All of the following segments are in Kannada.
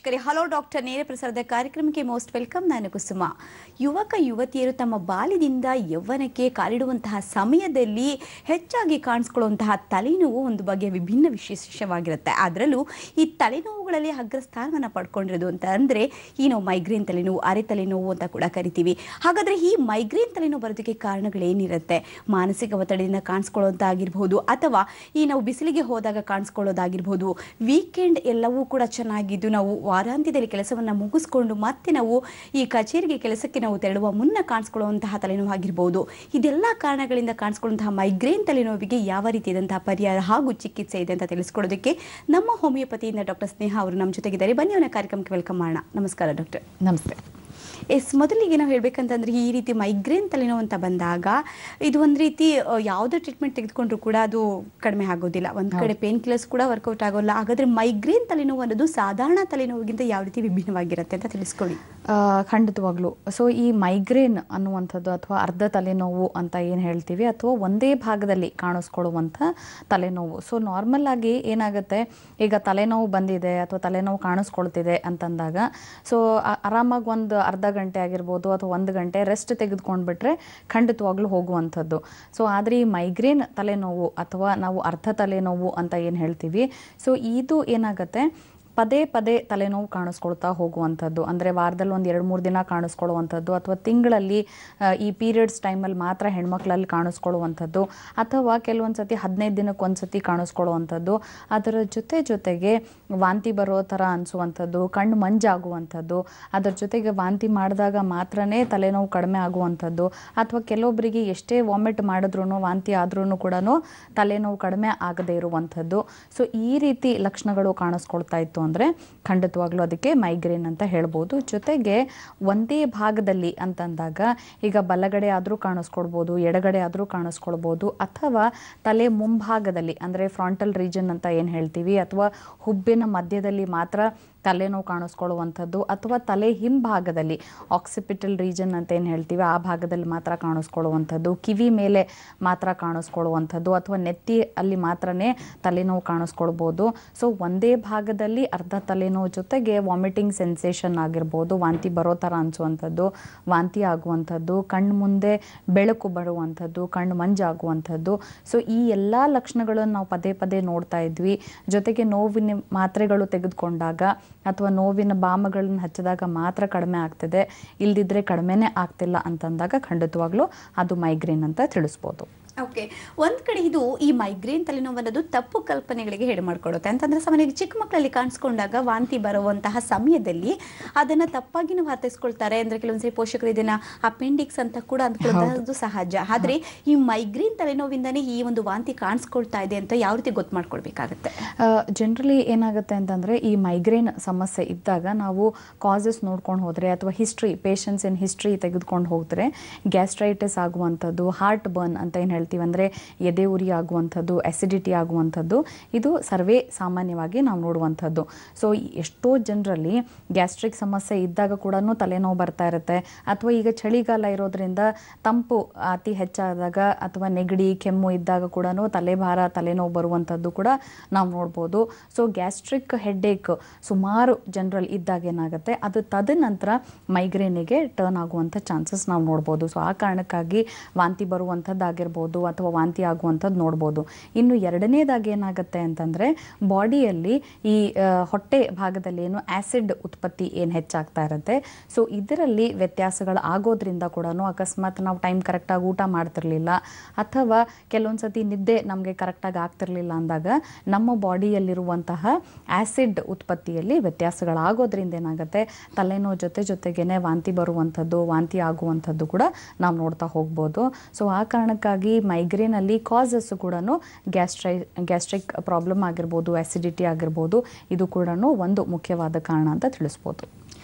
ವೀಕ್ಷಕರೇ ಹಲೋ ಡಾಕ್ಟರ್ ನೇರ ಪ್ರಸಾರದ ಕಾರ್ಯಕ್ರಮಕ್ಕೆ ಮೋಸ್ಟ್ ವೆಲ್ಕಮ್ ನಾನು ಕುಸುಮ ಯುವಕ ಯುವತಿಯರು ತಮ್ಮ ಬಾಲ್ಯದಿಂದ ಯೌವನಕ್ಕೆ ಕಾಲಿಡುವಂತಹ ಸಮಯದಲ್ಲಿ ಹೆಚ್ಚಾಗಿ ಕಾಣಿಸ್ಕೊಳ್ಳುವಂತಹ ತಲೆನೋವು ಒಂದು ಬಗೆಯ ವಿಭಿನ್ನ ವಿಶೇಷವಾಗಿರುತ್ತೆ ಅದರಲ್ಲೂ ಈ ತಲೆನೋವುಗಳಲ್ಲಿ ಅಗ್ರಸ್ಥಾನವನ್ನು ಪಡ್ಕೊಂಡಿರೋದು ಅಂತ ಅಂದರೆ ಈ ನಾವು ಮೈಗ್ರೇನ್ ತಲೆನೋವು ಅರೆ ತಲೆನೋವು ಅಂತ ಕೂಡ ಕರಿತೀವಿ ಹಾಗಾದರೆ ಈ ಮೈಗ್ರೇನ್ ತಲೆನೋವು ಬರೋದಕ್ಕೆ ಕಾರಣಗಳೇನಿರುತ್ತೆ ಮಾನಸಿಕ ಒತ್ತಡದಿಂದ ಕಾಣಿಸ್ಕೊಳ್ಳೋದಾಗಿರ್ಬೋದು ಅಥವಾ ಈ ನಾವು ಬಿಸಿಲಿಗೆ ಹೋದಾಗ ಕಾಣಿಸ್ಕೊಳ್ಳೋದಾಗಿರ್ಬೋದು ವೀಕೆಂಡ್ ಎಲ್ಲವೂ ಕೂಡ ಚೆನ್ನಾಗಿದ್ದು ನಾವು ವಾರಾಂತ್ಯದಲ್ಲಿ ಕೆಲಸವನ್ನು ಮುಗಿಸ್ಕೊಂಡು ಮತ್ತೆ ನಾವು ಈ ಕಚೇರಿಗೆ ಕೆಲಸಕ್ಕೆ ನಾವು ತೆರಳುವ ಮುನ್ನ ಕಾಣಿಸ್ಕೊಳ್ಳುವಂತಹ ತಲೆನೋವು ಆಗಿರ್ಬೋದು ಇದೆಲ್ಲ ಕಾರಣಗಳಿಂದ ಕಾಣಿಸ್ಕೊಳ್ಳುವಂತಹ ಮೈಗ್ರೇನ್ ತಲೆನೋವಿಗೆ ಯಾವ ರೀತಿಯಾದಂತಹ ಪರಿಹಾರ ಹಾಗೂ ಚಿಕಿತ್ಸೆ ಇದೆ ಅಂತ ತಿಳಿಸ್ಕೊಡೋದಕ್ಕೆ ನಮ್ಮ ಹೋಮಿಯೋಪತಿಯಿಂದ ಡಾಕ್ಟರ್ ಸ್ನೇಹ ಅವರು ನಮ್ಮ ಜೊತೆಗಿದ್ದಾರೆ ಬನ್ನಿ ಅವನ ಕಾರ್ಯಕ್ರಮಕ್ಕೆ ವೆಲ್ಕಮ್ ಮಾಡೋಣ ನಮಸ್ಕಾರ ಡಾಕ್ಟರ್ ನಮಸ್ತೆ ಎಸ್ ಮೊದಲಿಗೆ ನಾವು ಹೇಳ್ಬೇಕಂತಂದ್ರೆ ಈ ರೀತಿ ಮೈಗ್ರೇನ್ ತಲೆನೋವು ಅಂತ ಬಂದಾಗ ಇದು ಒಂದು ರೀತಿ ಆ, ಯಾವುದೇ ಟ್ರೀಟ್ಮೆಂಟ್ ತೆಗೆದುಕೊಂಡ್ರು ಕೂಡ ಅದು ಕಡಿಮೆ ಆಗೋದಿಲ್ಲ ಒಂದು ಕಡೆ ಪೇನ್ ಕಿಲ್ಲರ್ಸ್ ಕೂಡ ವರ್ಕೌಟ್ ಆಗೋಲ್ಲ ಹಾಗಾದ್ರೆ ಮೈಗ್ರೇನ್ ತಲೆನೋವು ಅನ್ನೋದು ಸಾಧಾರಣ ತಲೆನೋವಿಗಿಂತ ಯಾವ ರೀತಿ ವಿಭಿನ್ನವಾಗಿರುತ್ತೆ ಅಂತ ತಿಳಿಸ್ಕೊಳ್ಳಿ ಆ, ಖಂಡಿತವಾಗ್ಲೂ ಸೊ ಈ ಮೈಗ್ರೇನ್ ಅನ್ನುವಂಥದ್ದು ಅಥವಾ ಅರ್ಧ ತಲೆನೋವು ಅಂತ ಏನು ಹೇಳ್ತೀವಿ ಅಥವಾ ಒಂದೇ ಭಾಗದಲ್ಲಿ ಕಾಣಿಸ್ಕೊಳ್ಳುವಂಥ ತಲೆನೋವು ಸೊ ನಾರ್ಮಲ್ ಆಗಿ ಏನಾಗುತ್ತೆ ಈಗ ತಲೆನೋವು ಬಂದಿದೆ ಅಥವಾ ತಲೆನೋವು ಕಾಣಿಸ್ಕೊಳ್ತಿದೆ ಅಂತಂದಾಗ ಸೊ ಆರಾಮಾಗಿ ಒಂದು ಅರ್ಧ ಗಂಟೆ ಆಗಿರ್ಬೋದು ಅಥವಾ ಒಂದು ಗಂಟೆ ರೆಸ್ಟ್ ತೆಗೆದುಕೊಂಡ್ಬಿಟ್ರೆ ಖಂಡಿತವಾಗ್ಲೂ ಹೋಗುವಂಥದ್ದು ಸೊ ಆದರೆ ಈ ಮೈಗ್ರೇನ್ ತಲೆನೋವು ಅಥವಾ ನಾವು ಅರ್ಧ ತಲೆನೋವು ಅಂತ ಏನು ಹೇಳ್ತೀವಿ ಸೊ ಇದು ಏನಾಗುತ್ತೆ ಪದೇ ಪದೇ ತಲೆನೋವು ಕಾಣಿಸ್ಕೊಳ್ತಾ ಹೋಗುವಂಥದ್ದು ಅಂದರೆ ವಾರದಲ್ಲಿ ಒಂದು ಎರಡು ಮೂರು ದಿನ ಕಾಣಿಸ್ಕೊಳ್ಳುವಂಥದ್ದು ಅಥವಾ ತಿಂಗಳಲ್ಲಿ ಆ, ಈ ಪೀರಿಯಡ್ಸ್ ಟೈಮಲ್ಲಿ ಮಾತ್ರ ಹೆಣ್ಮಕ್ಳಲ್ಲಿ ಕಾಣಿಸ್ಕೊಳ್ಳುವಂಥದ್ದು ಅಥವಾ ಕೆಲವೊಂದು ಸತಿ ಹದಿನೈದು ದಿನಕ್ಕೆ ಒಂದು ಸತಿ ಕಾಣಿಸ್ಕೊಳ್ಳುವಂಥದ್ದು ಅದರ ಜೊತೆ ಜೊತೆಗೆ ವಾಂತಿ ಬರೋ ಥರ ಅನಿಸುವಂಥದ್ದು ಕಣ್ಣು ಮಂಜಾಗುವಂಥದ್ದು ಅದರ ಜೊತೆಗೆ ವಾಂತಿ ಮಾಡಿದಾಗ ಮಾತ್ರನೇ ತಲೆನೋವು ಕಡಿಮೆ ಆಗುವಂಥದ್ದು ಅಥವಾ ಕೆಲವೊಬ್ಬರಿಗೆ ಎಷ್ಟೇ ವಾಮಿಟ್ ಮಾಡಿದ್ರೂ ವಾಂತಿ ಆದ್ರೂ ಕೂಡ ತಲೆನೋವು ಕಡಿಮೆ ಆಗದೇ ಇರುವಂಥದ್ದು ಸೊ ಈ ರೀತಿ ಲಕ್ಷಣಗಳು ಕಾಣಿಸ್ಕೊಳ್ತಾ ಇತ್ತು ಅಂದರೆ ಖಂಡಿತವಾಗ್ಲೂ ಅದಕ್ಕೆ ಮೈಗ್ರೇನ್ ಅಂತ ಹೇಳ್ಬೋದು ಜೊತೆಗೆ ಒಂದೇ ಭಾಗದಲ್ಲಿ ಅಂತಂದಾಗ ಈಗ ಬಲಗಡೆ ಆದರೂ ಕಾಣಿಸ್ಕೊಳ್ಬೋದು ಎಡಗಡೆ ಆದರೂ ಕಾಣಿಸ್ಕೊಳ್ಬೋದು ಅಥವಾ ತಲೆ ಮುಂಭಾಗದಲ್ಲಿ ಅಂದರೆ ಫ್ರಾಂಟಲ್ ರೀಜನ್ ಅಂತ ಏನು ಹೇಳ್ತೀವಿ ಅಥವಾ ಹುಬ್ಬಿನ ಮಧ್ಯದಲ್ಲಿ ಮಾತ್ರ ತಲೆನೋವು ಕಾಣಿಸ್ಕೊಳ್ಳುವಂಥದ್ದು ಅಥವಾ ತಲೆ ಹಿಂಭಾಗದಲ್ಲಿ ಆಕ್ಸಿಪಿಟಲ್ ರೀಜನ್ ಅಂತ ಏನು ಹೇಳ್ತೀವಿ ಆ ಭಾಗದಲ್ಲಿ ಮಾತ್ರ ಕಾಣಿಸ್ಕೊಳ್ಳುವಂಥದ್ದು ಕಿವಿ ಮೇಲೆ ಮಾತ್ರ ಕಾಣಿಸ್ಕೊಳ್ಳುವಂಥದ್ದು ಅಥವಾ ನೆತ್ತಿ ಅಲ್ಲಿ ಮಾತ್ರನೇ ತಲೆನೋವು ಕಾಣಿಸ್ಕೊಳ್ಬೋದು ಸೊ ಒಂದೇ ಭಾಗದಲ್ಲಿ ಅರ್ಧ ತಲೆನೋವು ಜೊತೆಗೆ ವಾಮಿಟಿಂಗ್ ಸೆನ್ಸೇಷನ್ ಆಗಿರ್ಬೋದು ವಾಂತಿ ಬರೋ ಥರ ಅನಿಸುವಂಥದ್ದು ವಾಂತಿ ಆಗುವಂಥದ್ದು ಕಣ್ಣು ಮುಂದೆ ಬೆಳಕು ಬರುವಂಥದ್ದು ಕಣ್ಣು ಮಂಜಾಗುವಂಥದ್ದು ಸೊ ಈ ಎಲ್ಲ ಲಕ್ಷಣಗಳನ್ನು ನಾವು ಪದೇ ಪದೇ ನೋಡ್ತಾ ಇದ್ವಿ ಜೊತೆಗೆ ನೋವಿನ ಮಾತ್ರೆಗಳು ತೆಗೆದುಕೊಂಡಾಗ ಅಥವಾ ನೋವಿನ ಬಾಮಗಳನ್ನ ಹಚ್ಚಿದಾಗ ಮಾತ್ರ ಕಡಿಮೆ ಆಗ್ತಿದೆ ಇಲ್ದಿದ್ರೆ ಕಡಿಮೆನೇ ಆಗ್ತಿಲ್ಲ ಅಂತಂದಾಗ ಖಂಡಿತವಾಗ್ಲೂ ಅದು ಮೈಗ್ರೇನ್ ಅಂತ ತಿಳಿಸ್ಬೋದು ಓಕೆ ಒಂದ್ ಕಡೆ ಇದು ಈ ಮೈಗ್ರೇನ್ ತಲೆನೋವು ಅನ್ನೋದು ತಪ್ಪು ಕಲ್ಪನೆಗಳಿಗೆ ಎಡೆ ಮಾಡ್ಕೊಡುತ್ತೆ ಅಂತಂದ್ರೆ ಸಾಮಾನ್ಯವಾಗಿ ಚಿಕ್ಕ ಮಕ್ಕಳಲ್ಲಿ ಕಾಣಿಸ್ಕೊಂಡಾಗ ವಾಂತಿ ಬರುವಂತಹ ಸಮಯದಲ್ಲಿ ಅದನ್ನ ತಪ್ಪಾಗಿ ನಾವು ಅರ್ಥೈಸ್ಕೊಳ್ತಾರೆ ಅಂದ್ರೆ ಕೆಲವೊಂದ್ಸರಿ ಪೋಷಕರು ಇದನ್ನ ಅಪೆಂಡಿಕ್ಸ್ ಅಂತ ಕೂಡ ಅಂದ್ಕೊಳ್ಳೋದು ಸಹಜ ಆದ್ರೆ ಈ ಮೈಗ್ರೇನ್ ತಲೆನೋವಿಂದಾನೇ ಈ ಒಂದು ವಾಂತಿ ಕಾಣಿಸ್ಕೊಳ್ತಾ ಇದೆ ಅಂತ ಯಾವ ರೀತಿ ಗೊತ್ತು ಮಾಡ್ಕೊಳ್ಬೇಕಾಗತ್ತೆ ಜನರಲಿ ಏನಾಗುತ್ತೆ ಅಂತಂದರೆ ಈ ಮೈಗ್ರೇನ್ ಸಮಸ್ಯೆ ಇದ್ದಾಗ ನಾವು ಕಾಸಸ್ ನೋಡ್ಕೊಂಡು ಹೋದರೆ ಅಥವಾ ಹಿಸ್ಟ್ರಿ ಪೇಷನ್ಸ್ ಇನ್ ಹಿಸ್ಟ್ರಿ ತೆಗೆದುಕೊಂಡು ಹೋದರೆ ಗ್ಯಾಸ್ಟ್ರೈಟಿಸ್ ಆಗುವಂಥದ್ದು ಹಾರ್ಟ್ ಬರ್ನ್ ಅಂತ ಏನು ಹೇಳ್ತೀವಿ ಅಂದರೆ ಎದೆ ಉರಿ ಆಗುವಂಥದ್ದು ಅಸಿಡಿಟಿ ಆಗುವಂಥದ್ದು ಇದು ಸರ್ವೇ ಸಾಮಾನ್ಯವಾಗಿ ನಾವು ನೋಡುವಂಥದ್ದು ಸೊ ಎಷ್ಟೋ ಜನರಲ್ಲಿ ಗ್ಯಾಸ್ಟ್ರಿಕ್ ಸಮಸ್ಯೆ ಇದ್ದಾಗ ಕೂಡ ತಲೆನೋವು ಬರ್ತಾ ಇರುತ್ತೆ ಅಥವಾ ಈಗ ಚಳಿಗಾಲ ಇರೋದ್ರಿಂದ ತಂಪು ಅತಿ ಹೆಚ್ಚಾದಾಗ ಅಥವಾ ನೆಗಡಿ ಕೆಮ್ಮು ಇದ್ದಾಗ ಕೂಡ ತಲೆಭಾರ ತಲೆನೋವು ಬರುವಂಥದ್ದು ಕೂಡ ನಾವು ನೋಡ್ಬೋದು ಸೊ ಗ್ಯಾಸ್ಟ್ರಿಕ್ ಹೆಡ್ಡೇಕ್ ಸುಮಾರು ಜನರಲ್ಲಿ ಇದ್ದಾಗ ಏನಾಗುತ್ತೆ ಅದು ತದನಂತರ ಮೈಗ್ರೇನಿಗೆ ಟರ್ನ್ ಆಗುವಂಥ ಚಾನ್ಸಸ್ ನಾವು ನೋಡ್ಬೋದು ಸೊ ಆ ಕಾರಣಕ್ಕಾಗಿ ವಾಂತಿ ಬರುವಂಥದ್ದು ಆಗಿರ್ಬೋದು ಅಥವಾ ವಾಂತಿ ಆಗುವಂಥದ್ದು ನೋಡ್ಬೋದು ಇನ್ನು ಎರಡನೇದಾಗಿ ಏನಾಗುತ್ತೆ ಅಂತಂದರೆ ಬಾಡಿಯಲ್ಲಿ ಈ ಆ, ಹೊಟ್ಟೆ ಭಾಗದಲ್ಲಿ ಏನು ಆ್ಯಸಿಡ್ ಉತ್ಪತ್ತಿ ಏನು ಹೆಚ್ಚಾಗ್ತಾ ಇರುತ್ತೆ ಸೊ ಇದರಲ್ಲಿ ವ್ಯತ್ಯಾಸಗಳು ಆಗೋದ್ರಿಂದ ಕೂಡ ಅಕಸ್ಮಾತ್ ನಾವು ಟೈಮ್ ಕರೆಕ್ಟಾಗಿ ಊಟ ಮಾಡ್ತಿರ್ಲಿಲ್ಲ ಅಥವಾ ಕೆಲವೊಂದು ಸತಿ ನಿದ್ದೆ ನಮಗೆ ಕರೆಕ್ಟಾಗಿ ಆಗ್ತಿರ್ಲಿಲ್ಲ ಅಂದಾಗ ನಮ್ಮ ಬಾಡಿಯಲ್ಲಿರುವಂತಹ ಆ್ಯಸಿಡ್ ಉತ್ಪತ್ತಿಯಲ್ಲಿ ವ್ಯತ್ಯಾಸಗಳಾಗೋದ್ರಿಂದ ಏನಾಗುತ್ತೆ ತಲೆನೋವು ಜೊತೆ ಜೊತೆಗೇನೆ ವಾಂತಿ ಬರುವಂಥದ್ದು ವಾಂತಿ ಆಗುವಂಥದ್ದು ಕೂಡ ನಾವು ನೋಡ್ತಾ ಹೋಗ್ಬೋದು ಸೊ ಆ ಕಾರಣಕ್ಕಾಗಿ ಮೈಗ್ರೇನಲ್ಲಿ ಕಾಸಸ್ ಕೂಡ ಗ್ಯಾಸ್ಟ್ರೈ ಗ್ಯಾಸ್ಟ್ರಿಕ್ ಪ್ರಾಬ್ಲಮ್ ಆಗಿರ್ಬೋದು ಆ್ಯಸಿಡಿಟಿ ಆಗಿರ್ಬೋದು ಇದು ಕೂಡ ಒಂದು ಮುಖ್ಯವಾದ ಕಾರಣ ಅಂತ ತಿಳಿಸ್ಬೋದು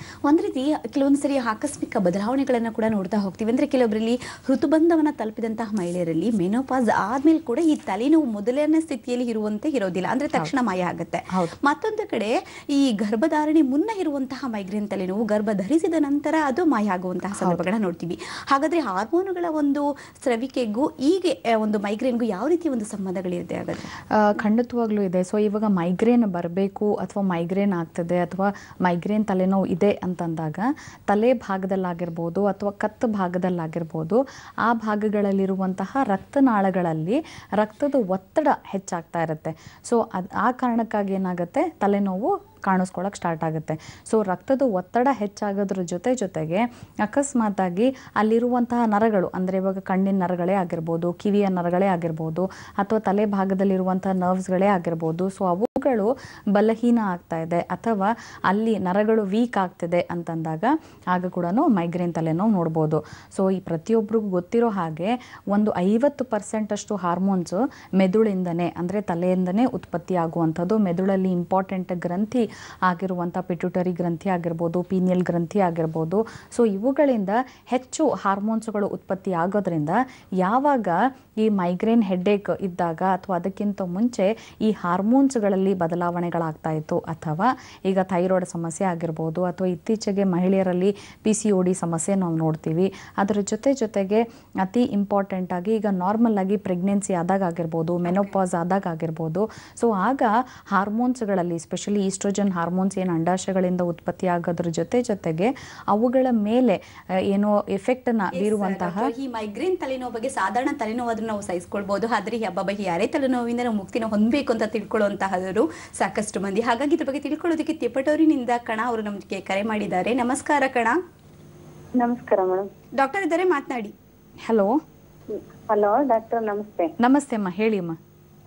ಒಂದ್ ರೀತಿ ಕೆಲವೊಂದು ಸರಿ ಆಕಸ್ಮಿಕ ಬದಲಾವಣೆಗಳನ್ನು ಕೂಡ ನೋಡ್ತಾ ಹೋಗ್ತೀವಿ ಅಂದ್ರೆ ಕೆಲವೊಬ್ಬರಲ್ಲಿ ಋತುಬಂಧವನ್ನ ತಲುಪಿದಂತಹ ಮಹಿಳೆಯರಲ್ಲಿ ಮೆನೋಪಾಸ್ ಆದ್ಮೇಲೆ ಕೂಡ ಈ ತಲೆನೋವು ಮೊದಲನೇ ಸ್ಥಿತಿಯಲ್ಲಿ ಇರುವಂತೆ ಇರೋದಿಲ್ಲ ಅಂದ್ರೆ ತಕ್ಷಣ ಮಾಯ ಆಗುತ್ತೆ ಹೌದು. ಮತ್ತೊಂದು ಕಡೆ ಈ ಗರ್ಭಧಾರಣೆ ಮುನ್ನ ಇರುವಂತಹ ಮೈಗ್ರೇನ್ ತಲೆನೋವು ಗರ್ಭ ಧರಿಸಿದ ನಂತರ ಅದು ಮಾಯ ಆಗುವಂತಹ ಸಂದರ್ಭಗಳನ್ನ ನೋಡ್ತೀವಿ ಹಾಗಾದ್ರೆ ಹಾರ್ಮೋನುಗಳ ಒಂದು ಸ್ರವಿಕೆಗೂ ಈಗ ಒಂದು ಮೈಗ್ರೇನ್ಗೂ ಯಾವ ರೀತಿ ಒಂದು ಸಂಬಂಧಗಳಿರುತ್ತೆ ಹಾಗಾದ್ರೆ ಆ, ಖಂಡಿತವಾಗ್ಲೂ ಇದೆ ಸೊ ಇವಾಗ ಮೈಗ್ರೇನ್ ಬರಬೇಕು ಅಥವಾ ಮೈಗ್ರೇನ್ ಆಗ್ತದೆ ಅಥವಾ ಮೈಗ್ರೇನ್ ತಲೆನೋವು ಇದೆ ಅಂತಂದಾಗ ತಲೆ ಭಾಗದಲ್ಲಾಗಿರ್ಬೋದು ಅಥವಾ ಕತ್ತು ಭಾಗದಲ್ಲಾಗಿರ್ಬೋದು ಆ ಭಾಗಗಳಲ್ಲಿರುವಂತಹ ರಕ್ತನಾಳಗಳಲ್ಲಿ ರಕ್ತದ ಒತ್ತಡ ಹೆಚ್ಚಾಗ್ತಾ ಇರುತ್ತೆ ಸೊ ಅದು ಆ ಕಾರಣಕ್ಕಾಗಿ ಏನಾಗುತ್ತೆ ತಲೆನೋವು ಕಾಣಿಸ್ಕೊಳಕ್ಕೆ ಸ್ಟಾರ್ಟ್ ಆಗುತ್ತೆ ಸೊ ರಕ್ತದ ಒತ್ತಡ ಹೆಚ್ಚಾಗೋದ್ರ ಜೊತೆ ಜೊತೆಗೆ ಅಕಸ್ಮಾತಾಗಿ ಅಲ್ಲಿರುವಂತಹ ನರಗಳು ಅಂದರೆ ಇವಾಗ ಕಣ್ಣಿನ ನರಗಳೇ ಆಗಿರ್ಬೋದು ಕಿವಿಯ ನರಗಳೇ ಆಗಿರ್ಬೋದು ಅಥವಾ ತಲೆ ಭಾಗದಲ್ಲಿರುವಂತಹ ನರ್ವ್ಸ್ಗಳೇ ಆಗಿರ್ಬೋದು ಸೊ ಅವುಗಳು ಬಲಹೀನ ಆಗ್ತಾ ಇದೆ ಅಥವಾ ಅಲ್ಲಿ ನರಗಳು ವೀಕ್ ಆಗ್ತಿದೆ ಅಂತಂದಾಗ ಆಗ ಕೂಡ ಮೈಗ್ರೇನ್ ತಲೆನೋವು ನೋಡ್ಬೋದು ಸೊ ಈ ಪ್ರತಿಯೊಬ್ಬರಿಗೂ ಗೊತ್ತಿರೋ ಹಾಗೆ ಒಂದು ಐವತ್ತು ಪರ್ಸೆಂಟ್ ಅಷ್ಟು ಹಾರ್ಮೋನ್ಸು ಮೆದುಳಿಂದನೇ ಅಂದರೆ ತಲೆಯಿಂದನೇ ಉತ್ಪತ್ತಿ ಆಗುವಂಥದ್ದು ಮೆದುಳಲ್ಲಿ ಇಂಪಾರ್ಟೆಂಟ್ ಗ್ರಂಥಿ ಆಗಿರುವಂಥ ಪಿಟ್ಯುಟರಿ ಗ್ರಂಥಿ ಆಗಿರ್ಬೋದು ಪೀನಿಯಲ್ ಗ್ರಂಥಿ ಆಗಿರ್ಬೋದು ಸೊ ಇವುಗಳಿಂದ ಹೆಚ್ಚು ಹಾರ್ಮೋನ್ಸ್ಗಳು ಉತ್ಪತ್ತಿ ಆಗೋದ್ರಿಂದ ಯಾವಾಗ ಈ ಮೈಗ್ರೇನ್ ಹೆಡ್ಡೇಕ್ ಇದ್ದಾಗ ಅಥವಾ ಅದಕ್ಕಿಂತ ಮುಂಚೆ ಈ ಹಾರ್ಮೋನ್ಸ್ಗಳಲ್ಲಿ ಬದಲಾವಣೆಗಳಾಗ್ತಾ ಇತ್ತು ಅಥವಾ ಈಗ ಥೈರಾಯ್ಡ್ ಸಮಸ್ಯೆ ಆಗಿರ್ಬೋದು ಅಥವಾ ಇತ್ತೀಚೆಗೆ ಮಹಿಳೆಯರಲ್ಲಿ ಪಿ ಸಿ ಒ ಡಿ ಸಮಸ್ಯೆ ನಾವು ನೋಡ್ತೀವಿ ಅದರ ಜೊತೆ ಜೊತೆಗೆ ಅತಿ ಇಂಪಾರ್ಟೆಂಟ್ ಆಗಿ ಈಗ ನಾರ್ಮಲ್ ಆಗಿ ಪ್ರೆಗ್ನೆನ್ಸಿ ಆದಾಗ ಆಗಿರ್ಬೋದು ಮೆನೋಪಾಸ್ ಆದಾಗ ಆಗಿರ್ಬೋದು ಸೊ ಆಗ ಹಾರ್ಮೋನ್ಸ್ಗಳಲ್ಲಿ ಸ್ಪೆಷಲಿ ಈಸ್ಟ್ರೋಜನ್ ಹಾರ್ಮೋನ್ಸ್ ಏನು ಅಂಡಾಶಯಗಳಿಂದ ಉತ್ಪತ್ತಿ ಆಗೋದ್ರ ಜೊತೆ ಜೊತೆಗೆ ಅವುಗಳ ಮೇಲೆ ಆ, ಏನೋ ಎಫೆಕ್ಟನ್ನು ಬೀರುವಂತಹ ಡಾಕ್ಟರ್, ಈ ಮೈಗ್ರೇನ್ ತಲೆನೋವು ಬಗ್ಗೆ ಸಾಧಾರಣ ತಲೆನೋವು ಆದ್ರೂ ನಾವು ಸಹಿಸ್ಕೊಳ್ಬಹುದು ಆದ್ರೆ ಈ ಹಬ್ಬ ಯಾರೇ ತಲೆನೋವಿಂದ ನಾವು ಮುಕ್ತಿನ ಹೊಂದಬೇಕು ಅಂತ ತಿಳ್ಕೊಳ್ಳುವಂತಹವರು ಸಾಕಷ್ಟು ಮಂದಿ ಹಾಗಾಗಿ ಇದ್ರ ಬಗ್ಗೆ ತಿಳ್ಕೊಳ್ಳೋದಕ್ಕೆ ತಿಪ್ಪಟೂರಿನಿಂದ ಕಣ ಅವರು ನಮಗೆ ಕರೆ ಮಾಡಿದ್ದಾರೆ ನಮಸ್ಕಾರ ಕಣ ನಮಸ್ಕಾರ ಮೇಡಮ್ ಡಾಕ್ಟರ್ ಇದ್ದಾರೆ ಮಾತನಾಡಿ ಹಲೋ ಹಲೋ ಡಾಕ್ಟರ್ ನಮಸ್ತೆ ನಮಸ್ತೆ ಅಮ್ಮ ಹೇಳಿ ಅಮ್ಮ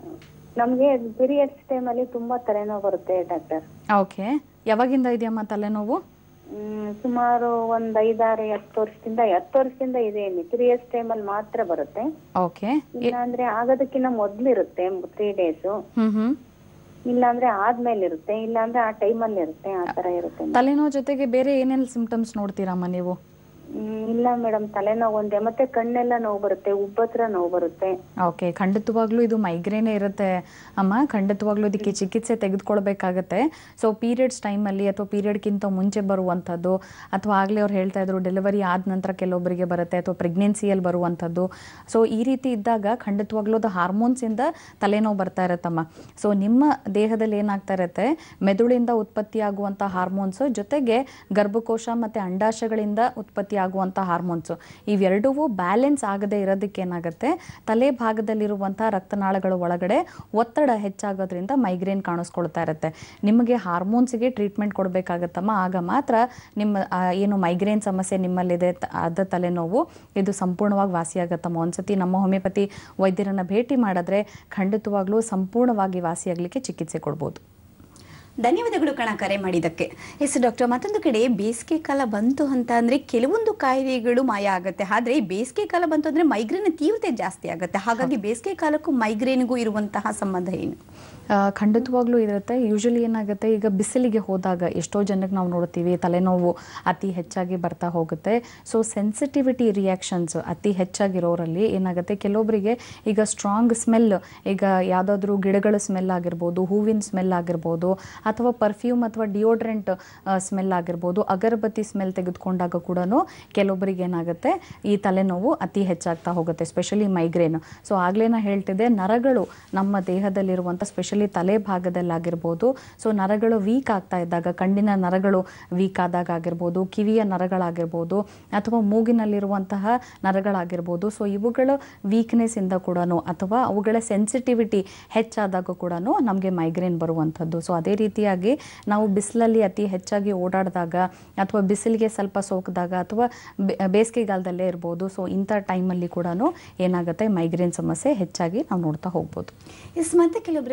ನಮ್ಗೆ ಪೀರಿಯಡ್ಸ್ ಟೈಮ್ ಅಲ್ಲಿ ತುಂಬಾ ತಲೆನೋವು ಬರುತ್ತೆ ಡಾಕ್ಟರ್ ಓಕೆ ಯಾವಾಗಿಂದ ಇದೆಯಮ್ಮ ತಲೆನೋವು ಹ್ಮ್, ಸುಮಾರು ಒಂದ್ ಐದಾರು ಹತ್ತು ವರ್ಷದಿಂದ ಹತ್ತು ವರ್ಷದಿಂದ ಇದೆ ಪೀರಿಯಡ್ಸ್ ಟೈಮ್ ಅಲ್ಲಿ ಮಾತ್ರ ಬರುತ್ತೆ ಓಕೆ ಇಲ್ಲಾಂದ್ರೆ ಆಗೋದಕ್ಕಿಂತ ಮೊದ್ಲು ಇರುತ್ತೆ ತ್ರೀ ಡೇಸ್ ಹ್ಮ್ ಹ್ಮ್ ಇಲ್ಲಾಂದ್ರೆ ಆದ್ಮೇಲೆ ಇರುತ್ತೆ ಇಲ್ಲಾಂದ್ರೆ ಆ ಟೈಮ್ ಅಲ್ಲಿ ಇರುತ್ತೆ ಆ ತರ ಇರುತ್ತೆ ತಲೆನೋವು ಜೊತೆಗೆ ಬೇರೆ ಏನೇನು ಸಿಂಪ್ಟಮ್ಸ್ ನೋಡ್ತೀರಮ್ಮ ನೀವು ಹ್ಮ್, ಇಲ್ಲ ಮೇಡಮ್ ತಲೆನೋವು ಒಂದೇ ಮತ್ತೆ ಕಣ್ಣೆಲ್ಲ ನೋವು ಬರುತ್ತೆ ಉಬ್ಬತ್ರ ನೋವು ಬರುತ್ತೆ ಓಕೆ ಖಂಡಿತವಾಗ್ಲೂ ಇದು ಮೈಗ್ರೇನೇ ಇರುತ್ತೆ ಅಮ್ಮ ಖಂಡಿತವಾಗ್ಲೂ ಇದಕ್ಕೆ ಚಿಕಿತ್ಸೆ ತೆಗೆದುಕೊಳ್ಬೇಕಾಗತ್ತೆ ಸೊ ಪೀರಿಯಡ್ಸ್ ಟೈಮಲ್ಲಿ ಅಥವಾ ಪೀರಿಯಡ್ಗಿಂತ ಮುಂಚೆ ಬರುವಂಥದ್ದು ಅಥವಾ ಆಗಲೇ ಅವ್ರು ಹೇಳ್ತಾ ಇದ್ರು ಡೆಲಿವರಿ ಆದ ನಂತರ ಕೆಲವೊಬ್ಬರಿಗೆ ಬರುತ್ತೆ ಅಥವಾ ಪ್ರೆಗ್ನೆನ್ಸಿಯಲ್ಲಿ ಬರುವಂಥದ್ದು ಸೊ ಈ ರೀತಿ ಇದ್ದಾಗ ಖಂಡಿತವಾಗ್ಲೂ ಅದು ಹಾರ್ಮೋನ್ಸಿಂದ ತಲೆನೋವು ಬರ್ತಾ ಇರುತ್ತಮ್ಮ ಸೊ ನಿಮ್ಮ ದೇಹದಲ್ಲಿ ಏನಾಗ್ತಾ ಇರುತ್ತೆ ಮೆದುಳಿಂದ ಉತ್ಪತ್ತಿಯಾಗುವಂಥ ಹಾರ್ಮೋನ್ಸು ಜೊತೆಗೆ ಗರ್ಭಕೋಶ ಮತ್ತು ಅಂಡಾಶಯಗಳಿಂದ ಉತ್ಪತ್ತಿ ಆಗುವಂಥ ಹಾರ್ಮೋನ್ಸು ಇವೆರಡೂ ಬ್ಯಾಲೆನ್ಸ್ ಆಗದೆ ಇರೋದಕ್ಕೆ ಏನಾಗುತ್ತೆ ತಲೆ ಭಾಗದಲ್ಲಿರುವಂಥ ರಕ್ತನಾಳಗಳ ಒಳಗಡೆ ಒತ್ತಡ ಹೆಚ್ಚಾಗೋದ್ರಿಂದ ಮೈಗ್ರೇನ್ ಕಾಣಿಸ್ಕೊಳ್ತಾ ಇರುತ್ತೆ ನಿಮಗೆ ಹಾರ್ಮೋನ್ಸಿಗೆ ಟ್ರೀಟ್ಮೆಂಟ್ ಕೊಡಬೇಕಾಗತ್ತಮ್ಮ ಆಗ ಮಾತ್ರ ನಿಮ್ಮ ಆ, ಏನು ಮೈಗ್ರೇನ್ ಸಮಸ್ಯೆ ನಿಮ್ಮಲ್ಲಿದೆ ತ- ಅದ ತಲೆನೋವು ಇದು ಸಂಪೂರ್ಣವಾಗಿ ವಾಸಿಯಾಗತ್ತಮ್ಮ ಒಂದ್ಸತಿ ನಮ್ಮ ಹೋಮಿಯೋಪತಿ ವೈದ್ಯರನ್ನ ಭೇಟಿ ಮಾಡಿದ್ರೆ ಖಂಡಿತವಾಗ್ಲೂ ಸಂಪೂರ್ಣವಾಗಿ ವಾಸಿಯಾಗಲಿಕ್ಕೆ ಚಿಕಿತ್ಸೆ ಕೊಡ್ಬೋದು ಧನ್ಯವಾದಗಳು ಕಣ ಕರೆ ಮಾಡಿದ್ದಕ್ಕೆ ಎಸ್ ಡಾಕ್ಟರ್ ಮತ್ತೊಂದು ಕಡೆ ಬೇಸಿಗೆ ಕಾಲ ಬಂತು ಅಂತ ಅಂದ್ರೆ ಕೆಲವೊಂದು ಕಾಯಿಲೆಗಳು ಮಾಯ ಆಗುತ್ತೆ ಆದ್ರೆ ಬೇಸಿಗೆ ಕಾಲ ಬಂತು ಅಂದ್ರೆ ಮೈಗ್ರೇನ್ ತೀವ್ರತೆ ಜಾಸ್ತಿ ಆಗುತ್ತೆ ಹಾಗಾಗಿ ಬೇಸಿಗೆ ಕಾಲಕ್ಕೂ ಮೈಗ್ರೇನ್ಗೂ ಇರುವಂತಹ ಸಂಬಂಧ ಏನು ಆ, ಖಂಡಿತವಾಗ್ಲೂ ಇರುತ್ತೆ ಯೂಶಲಿ ಏನಾಗುತ್ತೆ ಈಗ ಬಿಸಿಲಿಗೆ ಹೋದಾಗ ಎಷ್ಟೋ ಜನಕ್ಕೆ ನಾವು ನೋಡ್ತೀವಿ ತಲೆನೋವು ಅತಿ ಹೆಚ್ಚಾಗಿ ಬರ್ತಾ ಹೋಗುತ್ತೆ ಸೊ ಸೆನ್ಸಿಟಿವಿಟಿ ರಿಯಾಕ್ಷನ್ಸ್ ಅತಿ ಹೆಚ್ಚಾಗಿರೋರಲ್ಲಿ ಏನಾಗುತ್ತೆ ಕೆಲವೊಬ್ಬರಿಗೆ ಈಗ ಸ್ಟ್ರಾಂಗ್ ಸ್ಮೆಲ್ ಈಗ ಯಾವುದಾದ್ರೂ ಗಿಡಗಳ ಸ್ಮೆಲ್ ಆಗಿರ್ಬೋದು ಹೂವಿನ ಸ್ಮೆಲ್ ಆಗಿರ್ಬೋದು ಅಥವಾ ಪರ್ಫ್ಯೂಮ್ ಅಥವಾ ಡಿಯೋಡ್ರೆಂಟ್ ಸ್ಮೆಲ್ ಆಗಿರ್ಬೋದು ಅಗರಬತ್ತಿ ಸ್ಮೆಲ್ ತೆಗೆದುಕೊಂಡಾಗ ಕೂಡ ಕೆಲವೊಬ್ಬರಿಗೆ ಏನಾಗುತ್ತೆ ಈ ತಲೆನೋವು ಅತಿ ಹೆಚ್ಚಾಗ್ತಾ ಹೋಗುತ್ತೆ ಸ್ಪೆಷಲಿ ಮೈಗ್ರೇನ್ ಸೊ ಆಗಲೇ ನಾ ಹೇಳ್ತಿದ್ದೆ ನರಗಳು ನಮ್ಮ ದೇಹದಲ್ಲಿರುವಂಥ ಸ್ಪೆಷಲಿ ತಲೆ ಭಾಗದಲ್ಲಾಗಿರ್ಬೋದು ಸೊ ನರಗಳು ವೀಕ್ ಆಗ್ತಾ ಇದ್ದಾಗ ಕಣ್ಣಿನ ನರಗಳು ವೀಕ್ ಆದಾಗ ಆಗಿರ್ಬೋದು ಕಿವಿಯ ನರಗಳಾಗಿರ್ಬೋದು ಅಥವಾ ಮೂಗಿನಲ್ಲಿರುವಂತಹ ನರಗಳಾಗಿರ್ಬೋದು ಸೊ ಇವುಗಳ ವೀಕ್ನೆಸ್ ಇಂದ ಕೂಡ ಅಥವಾ ಅವುಗಳ ಸೆನ್ಸಿಟಿವಿಟಿ ಹೆಚ್ಚಾದಾಗ ಕೂಡ ನಮಗೆ ಮೈಗ್ರೇನ್ ಬರುವಂಥದ್ದು ಸೊ ಅದೇ ರೀತಿಯಾಗಿ ನಾವು ಬಿಸಿಲಲ್ಲಿ ಅತಿ ಹೆಚ್ಚಾಗಿ ಓಡಾಡಿದಾಗ ಅಥವಾ ಬಿಸಿಲಿಗೆ ಸ್ವಲ್ಪ ಸೋಕಿದಾಗ ಅಥವಾ ಬೆ- ಬೇಸಿಗೆಗಾಲದಲ್ಲೇ ಇರ್ಬೋದು ಸೊ ಇಂಥ ಟೈಮಲ್ಲಿ ಕೂಡ ಏನಾಗುತ್ತೆ ಮೈಗ್ರೇನ್ ಸಮಸ್ಯೆ ಹೆಚ್ಚಾಗಿ ನಾವು ನೋಡ್ತಾ ಹೋಗ್ಬೋದು ಎಸ್ ಮತ್ತೆ ಕೆಲವೊಬ್ಬರಲ್ಲಿ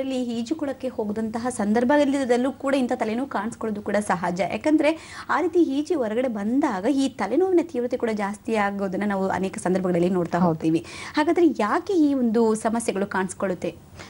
ನೀರಲ್ಲಿ ಈಜುಕೊಳಕ್ಕೆ ಹೋಗದಂತಹ ಸಂದರ್ಭದಲ್ಲೂ ಕೂಡ ಇಂಥ ತಲೆನೋವು ಕಾಣಿಸ್ಕೊಳ್ಳೋದು ಕೂಡ ಸಹಜ ಯಾಕಂದ್ರೆ ಆ ರೀತಿ ಈಜಿ ಹೊರಗಡೆ ಬಂದಾಗ ಈ ತಲೆನೋವಿನ ತೀವ್ರತೆ ಕೂಡ ಜಾಸ್ತಿ ಆಗೋದನ್ನ ನಾವು ಅನೇಕ ಸಂದರ್ಭಗಳಲ್ಲಿ ನೋಡ್ತಾ ಹೋಗ್ತೀವಿ ಹಾಗಾದ್ರೆ ಯಾಕೆ ಈ ಒಂದು ಸಮಸ್ಯೆಗಳು ಕಾಣಿಸ್ಕೊಳ್ಳುತ್ತೆ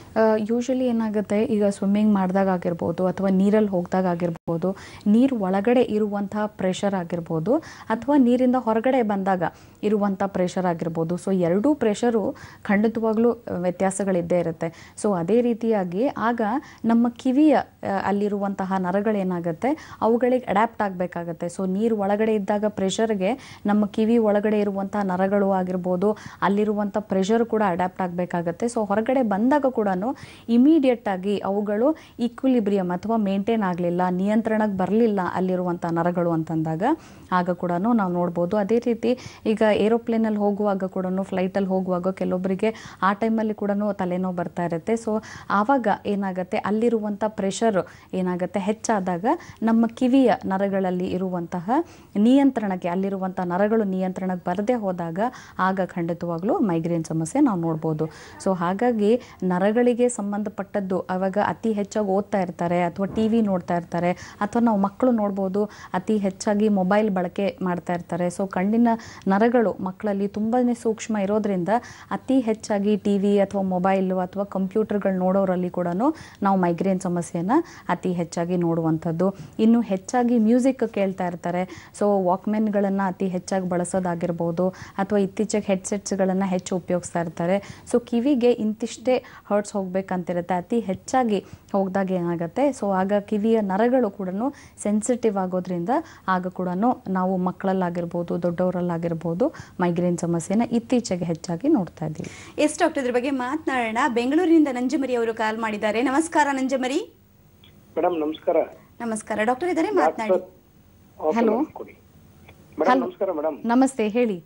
ಯೂಶಲಿ ಏನಾಗುತ್ತೆ ಈಗ ಸ್ವಿಮ್ಮಿಂಗ್ ಮಾಡಿದಾಗ ಆಗಿರ್ಬೋದು ಅಥವಾ ನೀರಲ್ಲಿ ಹೋಗ್ದಾಗ ಆಗಿರ್ಬೋದು ನೀರು ಒಳಗಡೆ ಇರುವಂತಹ ಪ್ರೆಷರ್ ಆಗಿರ್ಬೋದು ಅಥವಾ ನೀರಿಂದ ಹೊರಗಡೆ ಬಂದಾಗ ಇರುವಂಥ ಪ್ರೆಷರ್ ಆಗಿರ್ಬೋದು ಸೊ ಎರಡೂ ಪ್ರೆಷರು ಖಂಡಿತವಾಗ್ಲೂ ವ್ಯತ್ಯಾಸಗಳಿದ್ದೇ ಇರುತ್ತೆ ಸೊ ಅದೇ ರೀತಿಯಾಗಿ ಆಗ ನಮ್ಮ ಕಿವಿಯ ಆ, ಅಲ್ಲಿರುವಂತಹ ನರಗಳೇನಾಗುತ್ತೆ ಅವುಗಳಿಗೆ ಅಡ್ಯಾಪ್ಟ್ ಆಗಬೇಕಾಗತ್ತೆ ಸೊ ನೀರು ಒಳಗಡೆ ಇದ್ದಾಗ ಪ್ರೆಷರ್ಗೆ ನಮ್ಮ ಕಿವಿ ಒಳಗಡೆ ಇರುವಂತಹ ನರಗಳು ಆಗಿರ್ಬೋದು ಅಲ್ಲಿರುವಂಥ ಪ್ರೆಷರ್ ಕೂಡ ಅಡ್ಯಾಪ್ಟ್ ಆಗಬೇಕಾಗತ್ತೆ ಸೊ ಹೊರಗಡೆ ಬಂದಾಗ ಕೂಡ ಇಮಿಡಿಯೇಟ್ ಆಗಿ ಅವುಗಳು ಈಕ್ವಿಲಿಬ್ರಿಯಮ್ ಅಥವಾ ಮೇಂಟೈನ್ ಆಗಲಿಲ್ಲ ನಿಯಂತ್ರಣಕ್ಕೆ ಬರಲಿಲ್ಲ ಅಲ್ಲಿರುವಂಥ ನರಗಳು ಅಂತಂದಾಗ ಆಗ ಕೂಡ ನಾವು ನೋಡ್ಬೋದು ಅದೇ ರೀತಿ ಈಗ ಏರೋಪ್ಲೇನಲ್ಲಿ ಹೋಗುವಾಗ ಕೂಡ ಫ್ಲೈಟಲ್ಲಿ ಹೋಗುವಾಗ ಕೆಲವೊಬ್ಬರಿಗೆ ಆ ಟೈಮಲ್ಲಿ ಕೂಡ ತಲೆನೋವು ಬರ್ತಾ ಇರುತ್ತೆ ಸೊ ಆವಾಗ ಏನಾಗುತ್ತೆ ಅಲ್ಲಿರುವಂಥ ಪ್ರೆಷರ್ ಏನಾಗುತ್ತೆ ಹೆಚ್ಚಾದಾಗ ನಮ್ಮ ಕಿವಿಯ ನರಗಳಲ್ಲಿ ಇರುವಂತಹ ನಿಯಂತ್ರಣಕ್ಕೆ ಅಲ್ಲಿರುವಂಥ ನರಗಳು ನಿಯಂತ್ರಣಕ್ಕೆ ಬರದೇ ಹೋದಾಗ ಆಗ ಖಂಡಿತವಾಗ್ಲೂ ಮೈಗ್ರೇನ್ ಸಮಸ್ಯೆ ನಾವು ನೋಡ್ಬೋದು ಸೊ ಹಾಗಾಗಿ ನರಗಳಿಗೆ ಸಂಬಂಧಪಟ್ಟದ್ದು ಅವಾಗ ಅತಿ ಹೆಚ್ಚಾಗಿ ಓದ್ತಾ ಇರ್ತಾರೆ ಅಥವಾ ಟಿ ವಿ ನೋಡ್ತಾ ಇರ್ತಾರೆ ಅಥವಾ ನಾವು ಮಕ್ಕಳು ನೋಡ್ಬೋದು ಅತಿ ಹೆಚ್ಚಾಗಿ ಮೊಬೈಲ್ ಬಳಕೆ ಮಾಡ್ತಾ ಇರ್ತಾರೆ ಸೊ ಕಣ್ಣಿನ ನರಗಳು ಮಕ್ಕಳಲ್ಲಿ ತುಂಬಾ ಸೂಕ್ಷ್ಮ ಇರೋದ್ರಿಂದ ಅತಿ ಹೆಚ್ಚಾಗಿ ಟಿ ವಿ ಅಥವಾ ಮೊಬೈಲು ಅಥವಾ ಕಂಪ್ಯೂಟರ್ಗಳು ನೋಡೋರಲ್ಲಿ ಕೂಡ ನಾವು ಮೈಗ್ರೇನ್ ಸಮಸ್ಯೆನ ಅತಿ ಹೆಚ್ಚಾಗಿ ನೋಡುವಂಥದ್ದು ಇನ್ನು ಹೆಚ್ಚಾಗಿ ಮ್ಯೂಸಿಕ್ ಕೇಳ್ತಾ ಇರ್ತಾರೆ ಸೊ ವಾಕ್ಮೆನ್ಗಳನ್ನು ಅತಿ ಹೆಚ್ಚಾಗಿ ಬಳಸೋದಾಗಿರ್ಬೋದು ಅಥವಾ ಇತ್ತೀಚೆಗೆ ಹೆಡ್ಸೆಟ್ಸ್ಗಳನ್ನು ಹೆಚ್ಚು ಉಪಯೋಗಿಸ್ತಾ ಇರ್ತಾರೆ ಸೊ ಕಿವಿಗೆ ಇಂತಿಷ್ಟೇ ಹರ್ಟ್ಸ್ ಹೋಗ್ಬೇಕಂತಿರುತ್ತೆ ಅತಿ ಹೆಚ್ಚಾಗಿ ಹೋಗ್ದಾಗ ಏನಾಗುತ್ತೆ ಸೊ ಆಗ ಕಿವಿಯ ನರಗಳು ಕೂಡ ಸೆನ್ಸಿಟಿವ್ ಆಗೋದ್ರಿಂದ ಆಗ ಕೂಡ ನಾವು ಮಕ್ಕಳಲ್ಲಾಗಿರ್ಬೋದು ದೊಡ್ಡವರಲ್ಲಾಗಿರ್ಬೋದು ಮೈಗ್ರೇನ್ ಸಮಸ್ಯೆನ ಇತ್ತೀಚೆಗೆ ಹೆಚ್ಚಾಗಿ ನೋಡ್ತಾ ಇದ್ದೀವಿ ಎಸ್ ಡಾಕ್ಟರ್ ಇದ್ರ ಬಗ್ಗೆ ಮಾತನಾಡೋಣ ಬೆಂಗಳೂರಿನಿಂದ ನಂಜಮರಿ ಅವರು ಕಾಲ್ ಮಾಡಿದ್ದಾರೆ ನಮಸ್ಕಾರ ನಂಜಮರಿ ಮೇಡಮ್ ನಮಸ್ಕಾರ ನಮಸ್ಕಾರ ಡಾಕ್ಟರ್ ಇದ್ದಾರೆ ಮಾತನಾಡಿ ಓಕೆ Hello. ಮೇಡಮ್, ಕೊಡಿ ಮೇಡಮ್ ನಮಸ್ಕಾರ ಮೇಡಮ್ ನಮಸ್ತೆ ಹೇಳಿ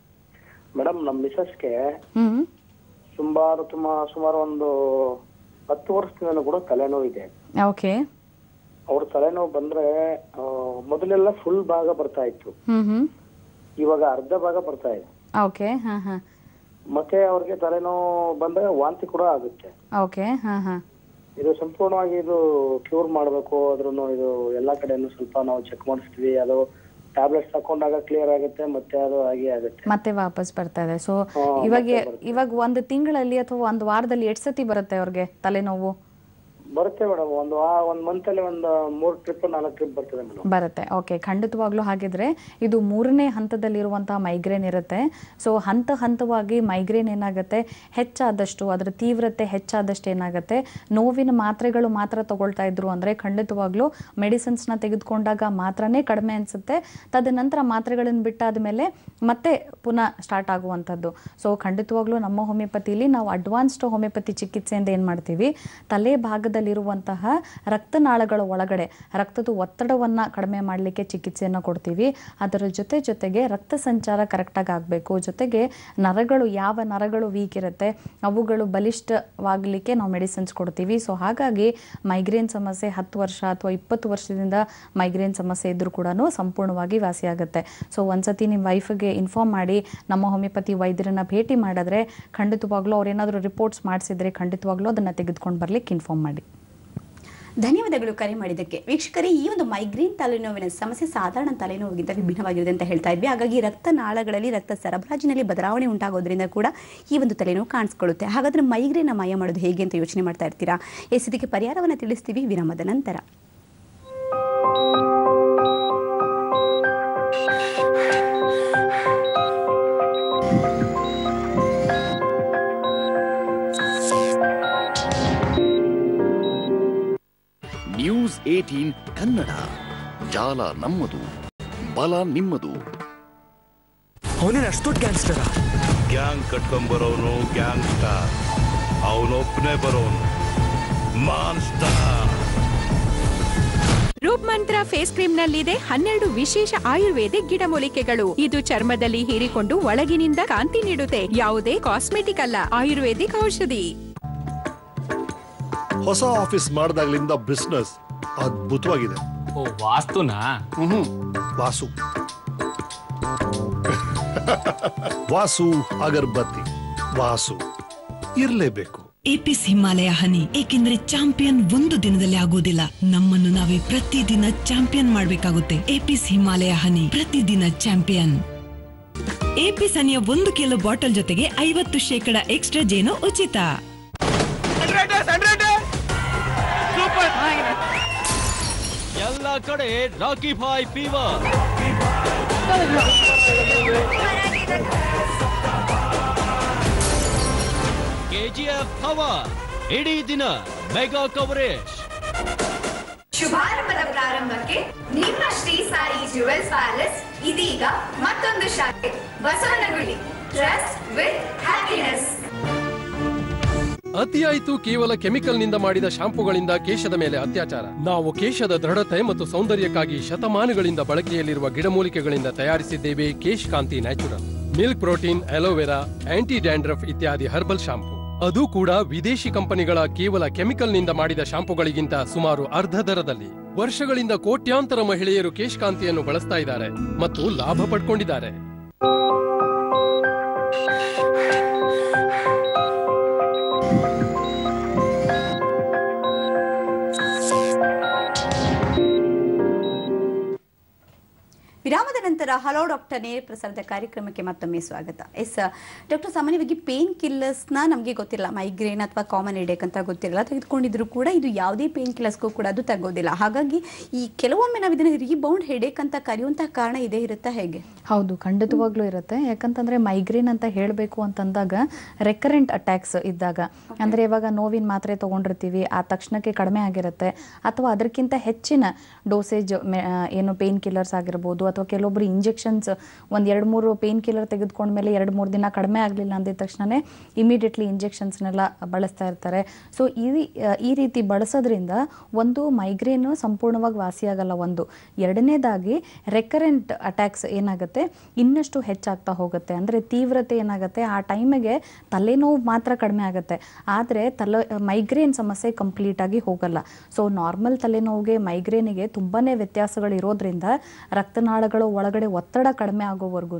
ಮೇಡಮ್ ನಮ್ಮ ಮಿಸಸ್ಗೆ ಹ್ಮ್ ಸುಮಾರು ತುಮ ಸುಮಾರು ಒಂದು ಹತ್ತು ವರ್ಷದಿಂದ ಕೂಡ ತಲೆನೋವು ಇದೆ ಓಕೆ ಅವ್ರ ತಲೆನೋವು ಬಂದ್ರೆ ಆ, ಮೊದಲೆಲ್ಲ ಫುಲ್ ಭಾಗ ಬರ್ತಾ ಇತ್ತು ಹ್ಮ್ ಹ್ಮ್ ಇವಾಗ ಅರ್ಧ ಭಾಗ ಬರ್ತಾ ಇದೆ ಓಕೆ ಹಾಂ ಹಾಂ ಮತ್ತೆ ಅವ್ರಿಗೆ ತಲೆನೋವು ಬಂದ್ರೆ ವಾಂತಿ ಕೂಡ ಆಗುತ್ತೆ ಓಕೆ ಹಾಂ ಹಾಂ ಇದು ಸಂಪೂರ್ಣವಾಗಿ ಇದು ಕ್ಯೂರ್ ಮಾಡಬೇಕು ಅದ್ರೂ ಇದು ಎಲ್ಲಾ ಕಡೆನೂ ಸ್ವಲ್ಪ ನಾವು ಚೆಕ್ ಮಾಡಿಸ್ತೀವಿ ಅದು ಟ್ಯಾಬ್ಲೆಟ್ಸ್ ತಕೊಂಡಾಗ ಕ್ಲಿಯರ್ ಆಗುತ್ತೆ ಮತ್ತೆ ಅದು ಹಾಗೆ ಆಗುತ್ತೆ ಮತ್ತೆ ವಾಪಸ್ ಬರ್ತಾ ಇದೆ ಸೊ ಹಾ, ಇವಾಗ ಮತ್ತೆ ಬರುತ್ತೆ. ಇವಾಗ ಒಂದು ತಿಂಗಳಲ್ಲಿ ಅಥವಾ ಒಂದು ವಾರದಲ್ಲಿ ಎಷ್ಟು ಸತಿ ಬರುತ್ತೆ ಅವ್ರಿಗೆ ತಲೆನೋವು ಬರುತ್ತೆ ಮೇಡಮ್ ಒಂದು ಆ ಒಂದ್ ಮಂತ್ ಅಲ್ಲಿ ಒಂದು ಮೂರ್ ಟ್ರಿಪ್ ನಾಲ್ಕು ಟ್ರಿಪ್ ಬರ್ತದೆ ಮೇಡಮ್ ಬರುತ್ತೆ ಓಕೆ ಖಂಡಿತವಾಗ್ಲೂ ಹಾಗಿದ್ರೆ ಇದು ಮೂರನೇ ಹಂತದಲ್ಲಿರುವಂತಹ ಮೈಗ್ರೇನ್ ಇರುತ್ತೆ ಸೊ ಹಂತ ಹಂತವಾಗಿ ಮೈಗ್ರೇನ್ ಏನಾಗುತ್ತೆ ಹೆಚ್ಚಾದಷ್ಟು ಅದರ ತೀವ್ರತೆ ಹೆಚ್ಚಾದಷ್ಟು ಏನಾಗುತ್ತೆ ನೋವಿನ ಮಾತ್ರೆಗಳು ಮಾತ್ರ ತಗೊಳ್ತಾ ಇದ್ರು ಅಂದರೆ ಖಂಡಿತವಾಗ್ಲೂ ಮೆಡಿಸಿನ್ಸ್ನ ತೆಗೆದುಕೊಂಡಾಗ ಮಾತ್ರನೇ ಕಡಿಮೆ ಅನಿಸುತ್ತೆ ತದನಂತರ ಮಾತ್ರೆಗಳನ್ನು ಬಿಟ್ಟಾದ ಮೇಲೆ ಮತ್ತೆ ಪುನಃ ಸ್ಟಾರ್ಟ್ ಆಗುವಂಥದ್ದು ಸೊ ಖಂಡಿತವಾಗ್ಲೂ ನಮ್ಮ ಹೋಮಿಯೋಪತಿಲಿ ನಾವು ಅಡ್ವಾನ್ಸ್ಡ್ ಹೋಮಿಯೋಪತಿ ಚಿಕಿತ್ಸೆಯಿಂದ ಏನು ಮಾಡ್ತೀವಿ ತಲೆ ಭಾಗದಲ್ಲಿರುವಂತಹ ರಕ್ತನಾಳಗಳ ಒಳಗಡೆ ರಕ್ತದ ಒತ್ತಡವನ್ನು ಕಡಿಮೆ ಮಾಡಲಿಕ್ಕೆ ಚಿಕಿತ್ಸೆಯನ್ನು ಕೊಡ್ತೀವಿ ಅದರ ಜೊತೆ ಜೊತೆಗೆ ರಕ್ತ ಸಂಚಾರ ಕರೆಕ್ಟಾಗಿ ಆಗಬೇಕು ಜೊತೆಗೆ ನರಗಳು ಯಾವ ನರಗಳು ವೀಕ್ ಇರುತ್ತೆ ಅವುಗಳು ಬಲಿಷ್ಠವಾಗಲಿಕ್ಕೆ ನಾವು ಮೆಡಿಸಿನ್ಸ್ ಕೊಡ್ತೀವಿ ಸೊ ಹಾಗಾಗಿ ಮೈಗ್ರೇನ್ ಸಮಸ್ಯೆ ಹತ್ತು ವರ್ಷ ಅಥವಾ ಇಪ್ಪತ್ತು ವರ್ಷದಿಂದ ಮೈಗ್ರೇನ್ ಸಮಸ್ಯೆ ಇದ್ರೂ ಕೂಡ ಸಂಪೂರ್ಣವಾಗಿ ವಾಸಿಯಾಗುತ್ತೆ ಸೊ ಒಂದ್ಸತಿ ನಿಮ್ಮ ವೈಫ್ಗೆ ಇನ್ಫಾರ್ಮ್ ಮಾಡಿ ನಮ್ಮ ಹೋಮಿಯೋಪತಿ ವೈದ್ಯರನ್ನ ಭೇಟಿ ಮಾಡಿದ್ರೆ ಖಂಡಿತವಾಗ್ಲೂ ಅವ್ರು ಏನಾದರೂ ರಿಪೋರ್ಟ್ಸ್ ಮಾಡಿಸಿದ್ರೆ ಖಂಡಿತವಾಗ್ಲೂ ಅದನ್ನು ತೆಗೆದುಕೊಂಡು ಬರ್ಲಿಕ್ಕೆ ಇನ್ಫಾರ್ಮ್ ಮಾಡಿ ಧನ್ಯವಾದಗಳು ಕರೆ ಮಾಡಿದ್ದಕ್ಕೆ ವೀಕ್ಷಕರೇ ಈ ಒಂದು ಮೈಗ್ರೇನ್ ತಲೆನೋವಿನ ಸಮಸ್ಯೆ ಸಾಧಾರಣ ತಲೆನೋವಿಗಿಂತ ವಿಭಿನ್ನವಾಗಿದೆ ಅಂತ ಹೇಳ್ತಾ ಇದ್ವಿ ಹಾಗಾಗಿ ರಕ್ತನಾಳಗಳಲ್ಲಿ ರಕ್ತ ಸರಬರಾಜಿನಲ್ಲಿ ಬದಲಾವಣೆ ಉಂಟಾಗೋದ್ರಿಂದ ಕೂಡ ಈ ಒಂದು ತಲೆನೋವು ಕಾಣಿಸ್ಕೊಳ್ಳುತ್ತೆ ಹಾಗಾದ್ರೆ ಮೈಗ್ರೇನ್ ಮಯ ಮಾಡೋದು ಹೇಗೆ ಅಂತ ಯೋಚನೆ ಮಾಡ್ತಾ ಇರ್ತೀರಾ ಎಸ್ ಇದಕ್ಕೆ ಪರಿಹಾರವನ್ನು ತಿಳಿಸ್ತೀವಿ ವಿರಾಮದ ನಂತರ ನ್ಯೂಸ್ ಏಟೀನ್ ಕನ್ನಡ ಜಾಲ ನಮ್ಮದು ಬಲ ನಿಮ್ಮದು ಅವನೇನು ಅಷ್ಟೊಟ್ಟು ಗ್ಯಾಂಗ್ಸ್ಟರ ಗ್ಯಾಂಗ್ ಕಟ್ಕೊಂಬರೋನು ಗ್ಯಾಂಗ್ ಸ್ಟಾರ್ ಅವನೊಬ್ಬನೇ ಬರೋನು monster Roop Mantra face cream ನಲ್ಲಿದೆ ಹನ್ನೆರಡು ವಿಶೇಷ ಆಯುರ್ವೇದಿಕ್ ಗಿಡಮೂಲಿಕೆಗಳು ಇದು ಚರ್ಮದಲ್ಲಿ ಹೀರಿಕೊಂಡು ಒಳಗಿನಿಂದ ಕಾಂತಿ ನೀಡುತ್ತೆ ಯಾವುದೇ ಕಾಸ್ಮೆಟಿಕ್ ಅಲ್ಲ ಆಯುರ್ವೇದಿಕ್ ಔಷಧಿ ಹೊಸ ಆಫೀಸ್ ಮಾಡಿದಾಗ್ಲಿಂದ ಬಿಸ್ನೆಸ್ ಅದ್ಭುತವಾಗಿದೆ ಓ ವಾಸ್ತುನಾ ಹ್ಮ್ ವಾಸು ವಾಸು ಅಗರ್ಬತ್ತಿ ವಾಸು ಇರ್ಲೇಬೇಕು ಎಪಿಸ್ ಹಿಮಾಲಯ ಹನಿ ಏಕೆಂದ್ರೆ ಚಾಂಪಿಯನ್ ಒಂದು ದಿನದಲ್ಲಿ ಆಗೋದಿಲ್ಲ ನಮ್ಮನ್ನು ನಾವೇ ಪ್ರತಿದಿನ ಚಾಂಪಿಯನ್ ಮಾಡ್ಬೇಕಾಗುತ್ತೆ ಎಪಿಸ್ ಹಿಮಾಲಯ ಹನಿ ಪ್ರತಿದಿನ ಚಾಂಪಿಯನ್ ಎಪಿಸ್ ಹನಿಯ ಒಂದು ಕಿಲೋ ಬಾಟಲ್ ಜೊತೆಗೆ ಐವತ್ತು ಶೇಕಡ ಎಕ್ಸ್ಟ್ರಾ ಜೇನು ಉಚಿತ ಎಲ್ಲ ಕಡೆ Rocky Bhai fever KGF power ಇಡೀ ದಿನ ಮೆಗಾ ಕವರೇಜ್ ಶುಭಾರಂಭದ ಪ್ರಾರಂಭಕ್ಕೆ ನಿಮ್ಮ ಶ್ರೀ ಸಾಯಿ ಜುವೆಲ್ಸ್ ಪ್ಯಾಲೇಸ್ ಇದೀಗ ಮತ್ತೊಂದು ಶಾಖೆ ಬಸವನಗುಡಿ ಟ್ರಸ್ಟ್ ವಿತ್ ಹ್ಯಾಪಿನೆಸ್ ಅತಿಯಾಯಿತು ಕೇವಲ ಕೆಮಿಕಲ್ ನಿಂದ ಮಾಡಿದ ಶಾಂಪುಗಳಿಂದ ಕೇಶದ ಮೇಲೆ ಅತ್ಯಾಚಾರ ನಾವು ಕೇಶದ ದೃಢತೆ ಮತ್ತು ಸೌಂದರ್ಯಕ್ಕಾಗಿ ಶತಮಾನಗಳಿಂದ ಬಳಕೆಯಲ್ಲಿರುವ ಗಿಡಮೂಲಿಕೆಗಳಿಂದ ತಯಾರಿಸಿದ್ದೇವೆ Kesh Kanti natural milk protein aloe vera anti dandruff ಇತ್ಯಾದಿ ಹರ್ಬಲ್ ಶಾಂಪು ಅದು ಕೂಡ ವಿದೇಶಿ ಕಂಪನಿಗಳ ಕೇವಲ ಕೆಮಿಕಲ್ ನಿಂದ ಮಾಡಿದ ಶಾಂಪುಗಳಿಗಿಂತ ಸುಮಾರು ಅರ್ಧ ದರದಲ್ಲಿ ವರ್ಷಗಳಿಂದ ಕೋಟ್ಯಾಂತರ ಮಹಿಳೆಯರು ಕೇಶ್ ಕಾಂತಿಯನ್ನು ಬಳಸ್ತಾ ಇದ್ದಾರೆ ಮತ್ತು ಲಾಭ ಪಡ್ಕೊಂಡಿದ್ದಾರೆ ವಿರಾಮದ ನಂತರ ಹಲೋ ಡಾಕ್ಟರ್ ನೇರ ಪ್ರಸಾರದ ಕಾರ್ಯಕ್ರಮಕ್ಕೆ ಮತ್ತೊಮ್ಮೆ ಸ್ವಾಗತ ಎಸ್ ಡಾಕ್ಟರ್ ಸಾಮಾನ್ಯವಾಗಿ ಪೇನ್ ಕಿಲ್ಲರ್ಸ್ನ ನಮಗೆ ಗೊತ್ತಿಲ್ಲ ಮೈಗ್ರೇನ್ ಅಥವಾ ಕಾಮನ್ ಹೆಡೇಕ್ ಅಂತ ಗೊತ್ತಿರಲ್ಲ ತೆಗೆದುಕೊಂಡಿದ್ರು ಕೂಡ ಇದು ಯಾವುದೇ ಪೇನ್ ಕಿಲ್ಲರ್ಸ್ಗೂ ಕೂಡ ಅದು ತಗೋದಿಲ್ಲ ಹಾಗಾಗಿ ಈ ಕೆಲವೊಮ್ಮೆ ನಾವು ಇದನ್ನು ರೀಬೌಂಡ್ ಹೆಡೇಕ್ ಅಂತ ಕರೆಯುವಂತಹ ಕಾರಣ ಇದೇ ಇರುತ್ತಾ ಹೇಗೆ ಹೌದು ಖಂಡಿತವಾಗ್ಲೂ ಇರುತ್ತೆ ಯಾಕಂತಂದ್ರೆ ಮೈಗ್ರೇನ್ ಅಂತ ಹೇಳಬೇಕು ಅಂತಂದಾಗ ರೆಕರೆಂಟ್ ಅಟ್ಯಾಕ್ಸ್ ಇದ್ದಾಗ ಅಂದ್ರೆ ಇವಾಗ ನೋವಿನ ಮಾತ್ರೆ ತಗೊಂಡಿರ್ತೀವಿ ಆ ತಕ್ಷಣಕ್ಕೆ ಕಡಿಮೆ ಆಗಿರುತ್ತೆ ಅಥವಾ ಅದಕ್ಕಿಂತ ಹೆಚ್ಚಿನ ಡೋಸೇಜ್ ಏನು ಪೇನ್ ಕಿಲ್ಲರ್ಸ್ ಆಗಿರ್ಬೋದು ಅಥವಾ ಕೆಲವೊಬ್ರು ಇಂಜೆಕ್ಷನ್ಸ್ ಒಂದು ಎರಡು ಮೂರು ಪೇನ್ ಕಿಲ್ಲರ್ ತೆಗೆದುಕೊಂಡ್ಮೇಲೆ ಎರಡು ಮೂರು ದಿನ ಕಡಿಮೆ ಆಗಲಿಲ್ಲ ಅಂದಿದ ತಕ್ಷಣನೇ ಇಮಿಡಿಯೇಟ್ಲಿ ಇಂಜೆಕ್ಷನ್ಸ್ನೆಲ್ಲ ಬಳಸ್ತಾ ಇರ್ತಾರೆ ಸೊ ಈ ಈ ರೀತಿ ಬಳಸೋದ್ರಿಂದ ಒಂದು ಮೈಗ್ರೇನು ಸಂಪೂರ್ಣವಾಗಿ ವಾಸಿಯಾಗಲ್ಲ ಒಂದು ಎರಡನೇದಾಗಿ ರೆಕರೆಂಟ್ ಅಟ್ಯಾಕ್ಸ್ ಏನಾಗುತ್ತೆ ಇನ್ನಷ್ಟು ಹೆಚ್ಚಾಗ್ತಾ ಹೋಗುತ್ತೆ ಅಂದರೆ ತೀವ್ರತೆ ಏನಾಗುತ್ತೆ ಆ ಟೈಮಿಗೆ ತಲೆನೋವು ಮಾತ್ರ ಕಡಿಮೆ ಆಗುತ್ತೆ ಆದರೆ ತಲೆ ಮೈಗ್ರೇನ್ ಸಮಸ್ಯೆ ಕಂಪ್ಲೀಟಾಗಿ ಹೋಗಲ್ಲ ಸೊ ನಾರ್ಮಲ್ ತಲೆನೋವಿಗೆ ಮೈಗ್ರೇನಿಗೆ ತುಂಬಾ ವ್ಯತ್ಯಾಸಗಳು ಇರೋದ್ರಿಂದ ರಕ್ತನಾಳಗಳು ಒಳಗಡೆ ಒತ್ತಡ ಕಡಿಮೆ ಆಗೋವರೆಗೂ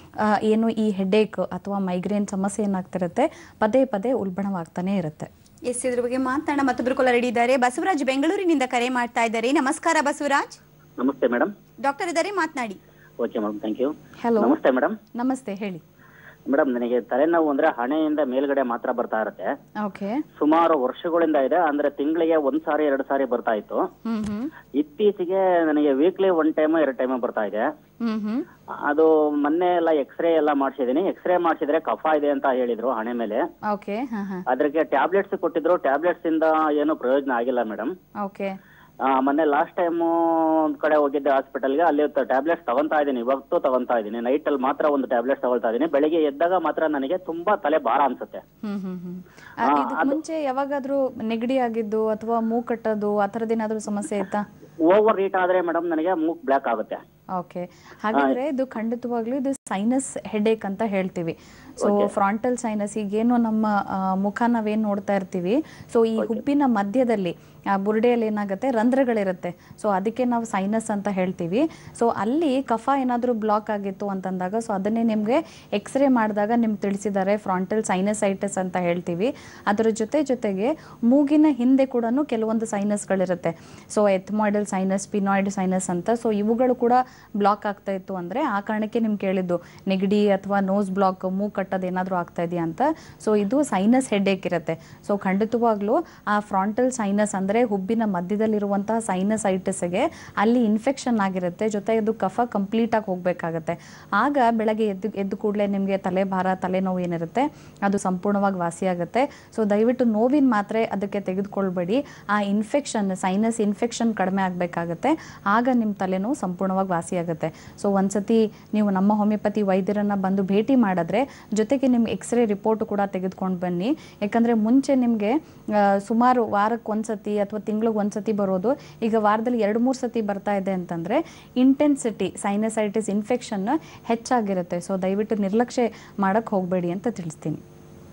ಏನು ಈ ಹೆಡೇಕ್ ಅಥವಾ ಮೈಗ್ರೇನ್ ಸಮಸ್ಯೆ ಏನಾಗ್ತಿರುತ್ತೆ ಪದೇ ಪದೇ ಉಲ್ಬಣವಾಗ್ತಾನೆ ಇರುತ್ತೆ ಎಸ್ ಇದ್ರ ಬಗ್ಗೆ ಮಾತಾಡೋಣ ಮತ್ತೊಬ್ರು ಕೊಲ ರೆಡಿ ಇದ್ದಾರೆ ಬಸವರಾಜ್ ಬೆಂಗಳೂರಿನಿಂದ ಕರೆ ಮಾಡ್ತಾ ಇದ್ದಾರೆ ನಮಸ್ಕಾರ ಬಸವರಾಜ್ ನಮಸ್ತೆ ಮೇಡಮ್ ಡಾಕ್ಟರ್ ಇದ್ದಾರೆ ಮಾತನಾಡಿ okay madam thank you hello ನಮಸ್ತೆ ಮೇಡಮ್ ನಮಸ್ತೆ ಹೇಳಿ ಮೇಡಮ್ ನನಗೆ ತಲೆನೋವು ಅಂದ್ರೆ ಹಣೆಯಿಂದ ಮೇಲ್ಗಡೆ ಮಾತ್ರ ಬರ್ತಾ ಇರುತ್ತೆ ಓಕೆ ಸುಮಾರು ವರ್ಷಗಳಿಂದ ಇದೆ ಅಂದ್ರೆ ತಿಂಗಳಿಗೆ ಒಂದ್ ಸಾರಿ ಎರಡು ಸಾರಿ ಬರ್ತಾ ಇತ್ತು ಹ್ಮ್ ಹ್ಮ್ ಇತ್ತೀಚೆಗೆ ನನಗೆ ವೀಕ್ಲಿ ಒನ್ ಟೈಮ್ ಎರಡು ಟೈಮ್ ಬರ್ತಾ ಇದೆ ಹ್ಮ್ ಹ್ಮ್ ಅದು ಮೊನ್ನೆ ಎಲ್ಲ ಎಕ್ಸ್ರೇ ಎಲ್ಲ ಮಾಡ್ಸಿದೀನಿ ಎಕ್ಸ್ರೇ ಮಾಡ್ಸಿದ್ರೆ ಕಫ ಇದೆ ಅಂತ ಹೇಳಿದ್ರು ಹಣೆ ಮೇಲೆ ಓಕೆ ಹಾ ಹಾ ಅದಕ್ಕೆ ಟ್ಯಾಬ್ಲೆಟ್ಸ್ ಕೊಟ್ಟಿದ್ರು ಟ್ಯಾಬ್ಲೆಟ್ಸ್ ಇಂದ ಏನು ಪ್ರಯೋಜನ ಆಗಿಲ್ಲ ಮೇಡಮ್ ಓಕೆ ಮೊನ್ನೆ ಲಾಸ್ಟ್ ಟೈಮ್ ಒಂದ್ ಕಡೆ ಹೋಗಿದ್ದೆ ಹಾಸ್ಪಿಟಲ್ಗೆ ಅಲ್ಲಿ ಟ್ಯಾಬ್ಲೆಟ್ಸ್ ತಗೊಂತಾ ಇದ್ದೀನಿ ಇವತ್ತು ತಗೊಂತಾ ಇದ್ದೀನಿ ನೈಟ್ ಅಲ್ಲಿ ಮಾತ್ರ ಒಂದು ಟ್ಯಾಬ್ಲೆಟ್ ತಗೊಳ್ತಾ ಇದ್ದೀನಿ ಬೆಳಿಗ್ಗೆ ಎದ್ದಾಗ ಮಾತ್ರ ನನಗೆ ತುಂಬಾ ತಲೆ ಭಾರ ಅನ್ಸುತ್ತೆ ಹ್ಮ್ ಹ್ಮ್ ಹ್ಮ್ ಆ, ಇದಕ್ ಮುಂಚೆ ಯಾವಾಗಾದ್ರೂ ನೆಗಡಿ ಆಗಿದ್ದು ಅಥವಾ ಮೂಗ್ ಕಟ್ಟೋದು ಆ ಥರದ್ದು ಏನಾದ್ರೂ ಸಮಸ್ಯೆ ಇತ್ತಾ ಓವರ್ ಹೀಟ್ ಆದ್ರೆ ಮೇಡಮ್ ನನಗೆ ಮೂಕ್ ಬ್ಲಾಕ್ ಆಗುತ್ತೆ ಓಕೆ ಹಾಗಾದ್ರೆ ಇದು ಖಂಡಿತವಾಗ್ಲೂ ಇದು ಸೈನಸ್ ಹೆಡೇಕ್ ಅಂತ ಹೇಳ್ತೀವಿ ಸೊ ಫ್ರಾಂಟಲ್ ಸೈನಸ್ ಈಗೇನು ನಮ್ಮ ಆ, ಮುಖ ನಾವೇನು ನೋಡ್ತಾ ಇರ್ತೀವಿ ಸೊ ಈ ಹುಬ್ಬಿನ ಮಧ್ಯದಲ್ಲಿ ಆ ಬುರುಡೆಯಲ್ಲಿ ಏನಾಗುತ್ತೆ ರಂಧ್ರಗಳಿರುತ್ತೆ ಸೊ ಅದಕ್ಕೆ ನಾವು ಸೈನಸ್ ಅಂತ ಹೇಳ್ತೀವಿ ಸೊ ಅಲ್ಲಿ ಕಫ ಏನಾದರೂ ಬ್ಲಾಕ್ ಆಗಿತ್ತು ಅಂತಂದಾಗ ಸೊ ಅದನ್ನೇ ನಿಮಗೆ ಎಕ್ಸ್ರೇ ಮಾಡಿದಾಗ ನಿಮ್ಗೆ ತಿಳಿಸಿದ್ದಾರೆ ಫ್ರಾಂಟಲ್ ಸೈನಸೈಟಿಸ್ ಅಂತ ಹೇಳ್ತೀವಿ ಅದರ ಜೊತೆ ಜೊತೆಗೆ ಮೂಗಿನ ಹಿಂದೆ ಕೂಡ ಕೆಲವೊಂದು ಸೈನಸ್ಗಳಿರುತ್ತೆ so ethmoidal sinus sphenoid sinus ಅಂತ ಸೊ ಇವುಗಳು ಕೂಡ ಬ್ಲಾಕ್ ಆಗ್ತಾ ಇತ್ತು ಅಂದರೆ ಆ ಕಾರಣಕ್ಕೆ ನಿಮ್ಗೆ ಕೇಳಿದ್ದು ನೆಗಡಿ ಅಥವಾ ನೋಸ್ ಬ್ಲಾಕ್ ಮೂಗ್ ಕಟ್ಟೋದು ಏನಾದರೂ ಆಗ್ತಾ ಇದೆಯಾ ಅಂತ ಸೊ ಇದು ಸೈನಸ್ ಹೆಡ್ಏಕ್ ಇರುತ್ತೆ ಸೊ ಖಂಡಿತವಾಗ್ಲೂ ಆ ಫ್ರಾಂಟಲ್ ಸೈನಸ್ ಅಂದರೆ ಹುಬ್ಬಿನ ಮಧ್ಯದಲ್ಲಿರುವಂತಹ ಸೈನಸೈಟಿಸ್ಗೆ ಅಲ್ಲಿ ಇನ್ಫೆಕ್ಷನ್ ಆಗಿರುತ್ತೆ ಜೊತೆ ಇದು ಕಫ ಕಂಪ್ಲೀಟಾಗಿ ಹೋಗಬೇಕಾಗತ್ತೆ ಆಗ ಬೆಳಗ್ಗೆ ಎದ್ದು ಎದ್ದು ಕೂಡಲೇ ನಿಮಗೆ ತಲೆಭಾರ ತಲೆನೋವು ಏನಿರುತ್ತೆ ಅದು ಸಂಪೂರ್ಣವಾಗಿ ವಾಸಿಯಾಗುತ್ತೆ ಸೊ ದಯವಿಟ್ಟು ನೋವಿನ ಮಾತ್ರೆ ಅದಕ್ಕೆ ತೆಗೆದುಕೊಳ್ಬೇಡಿ ಆ ಇನ್ಫೆಕ್ಷನ್ ಸೈನಸ್ ಇನ್ಫೆಕ್ಷನ್ ಕಡಿಮೆ ಆಗಬೇಕಾಗತ್ತೆ ಆಗ ನಿಮ್ಮ ತಲೆನೋವು ಸಂಪೂರ್ಣವಾಗಿ ವಾಸಿಯಾಗುತ್ತೆ ಸೊ ಒಂದ್ಸತಿ ನೀವು ನಮ್ಮ ಹೋಮಿಯೋಪತಿ ವೈದ್ಯರನ್ನ ಬಂದು ಭೇಟಿ ಮಾಡಿದ್ರೆ ಜೊತೆಗೆ ನಿಮ್ಮ ಎಕ್ಸ್ರೇ ರಿಪೋರ್ಟ್ ಕೂಡ ತೆಗೆದುಕೊಂಡು ಬನ್ನಿ ಯಾಕಂದರೆ ಮುಂಚೆ ನಿಮಗೆ ಸುಮಾರು ವಾರಕ್ಕೆ ಒಂದ್ಸತಿ ಅಥವಾ ತಿಂಗಳಿಗೆ ಒಂದ್ಸತಿ ಬರೋದು ಈಗ ವಾರದಲ್ಲಿ ಎರಡು ಮೂರು ಸತಿ ಬರ್ತಾ ಇದೆ ಅಂತಂದರೆ ಇಂಟೆನ್ಸಿಟಿ ಸೈನಸೈಟಿಸ್ ಇನ್ಫೆಕ್ಷನ್ ಹೆಚ್ಚಾಗಿರುತ್ತೆ ಸೊ ದಯವಿಟ್ಟು ನಿರ್ಲಕ್ಷ್ಯ ಮಾಡೋಕ್ಕೆ ಹೋಗಬೇಡಿ ಅಂತ ತಿಳಿಸ್ತೀನಿ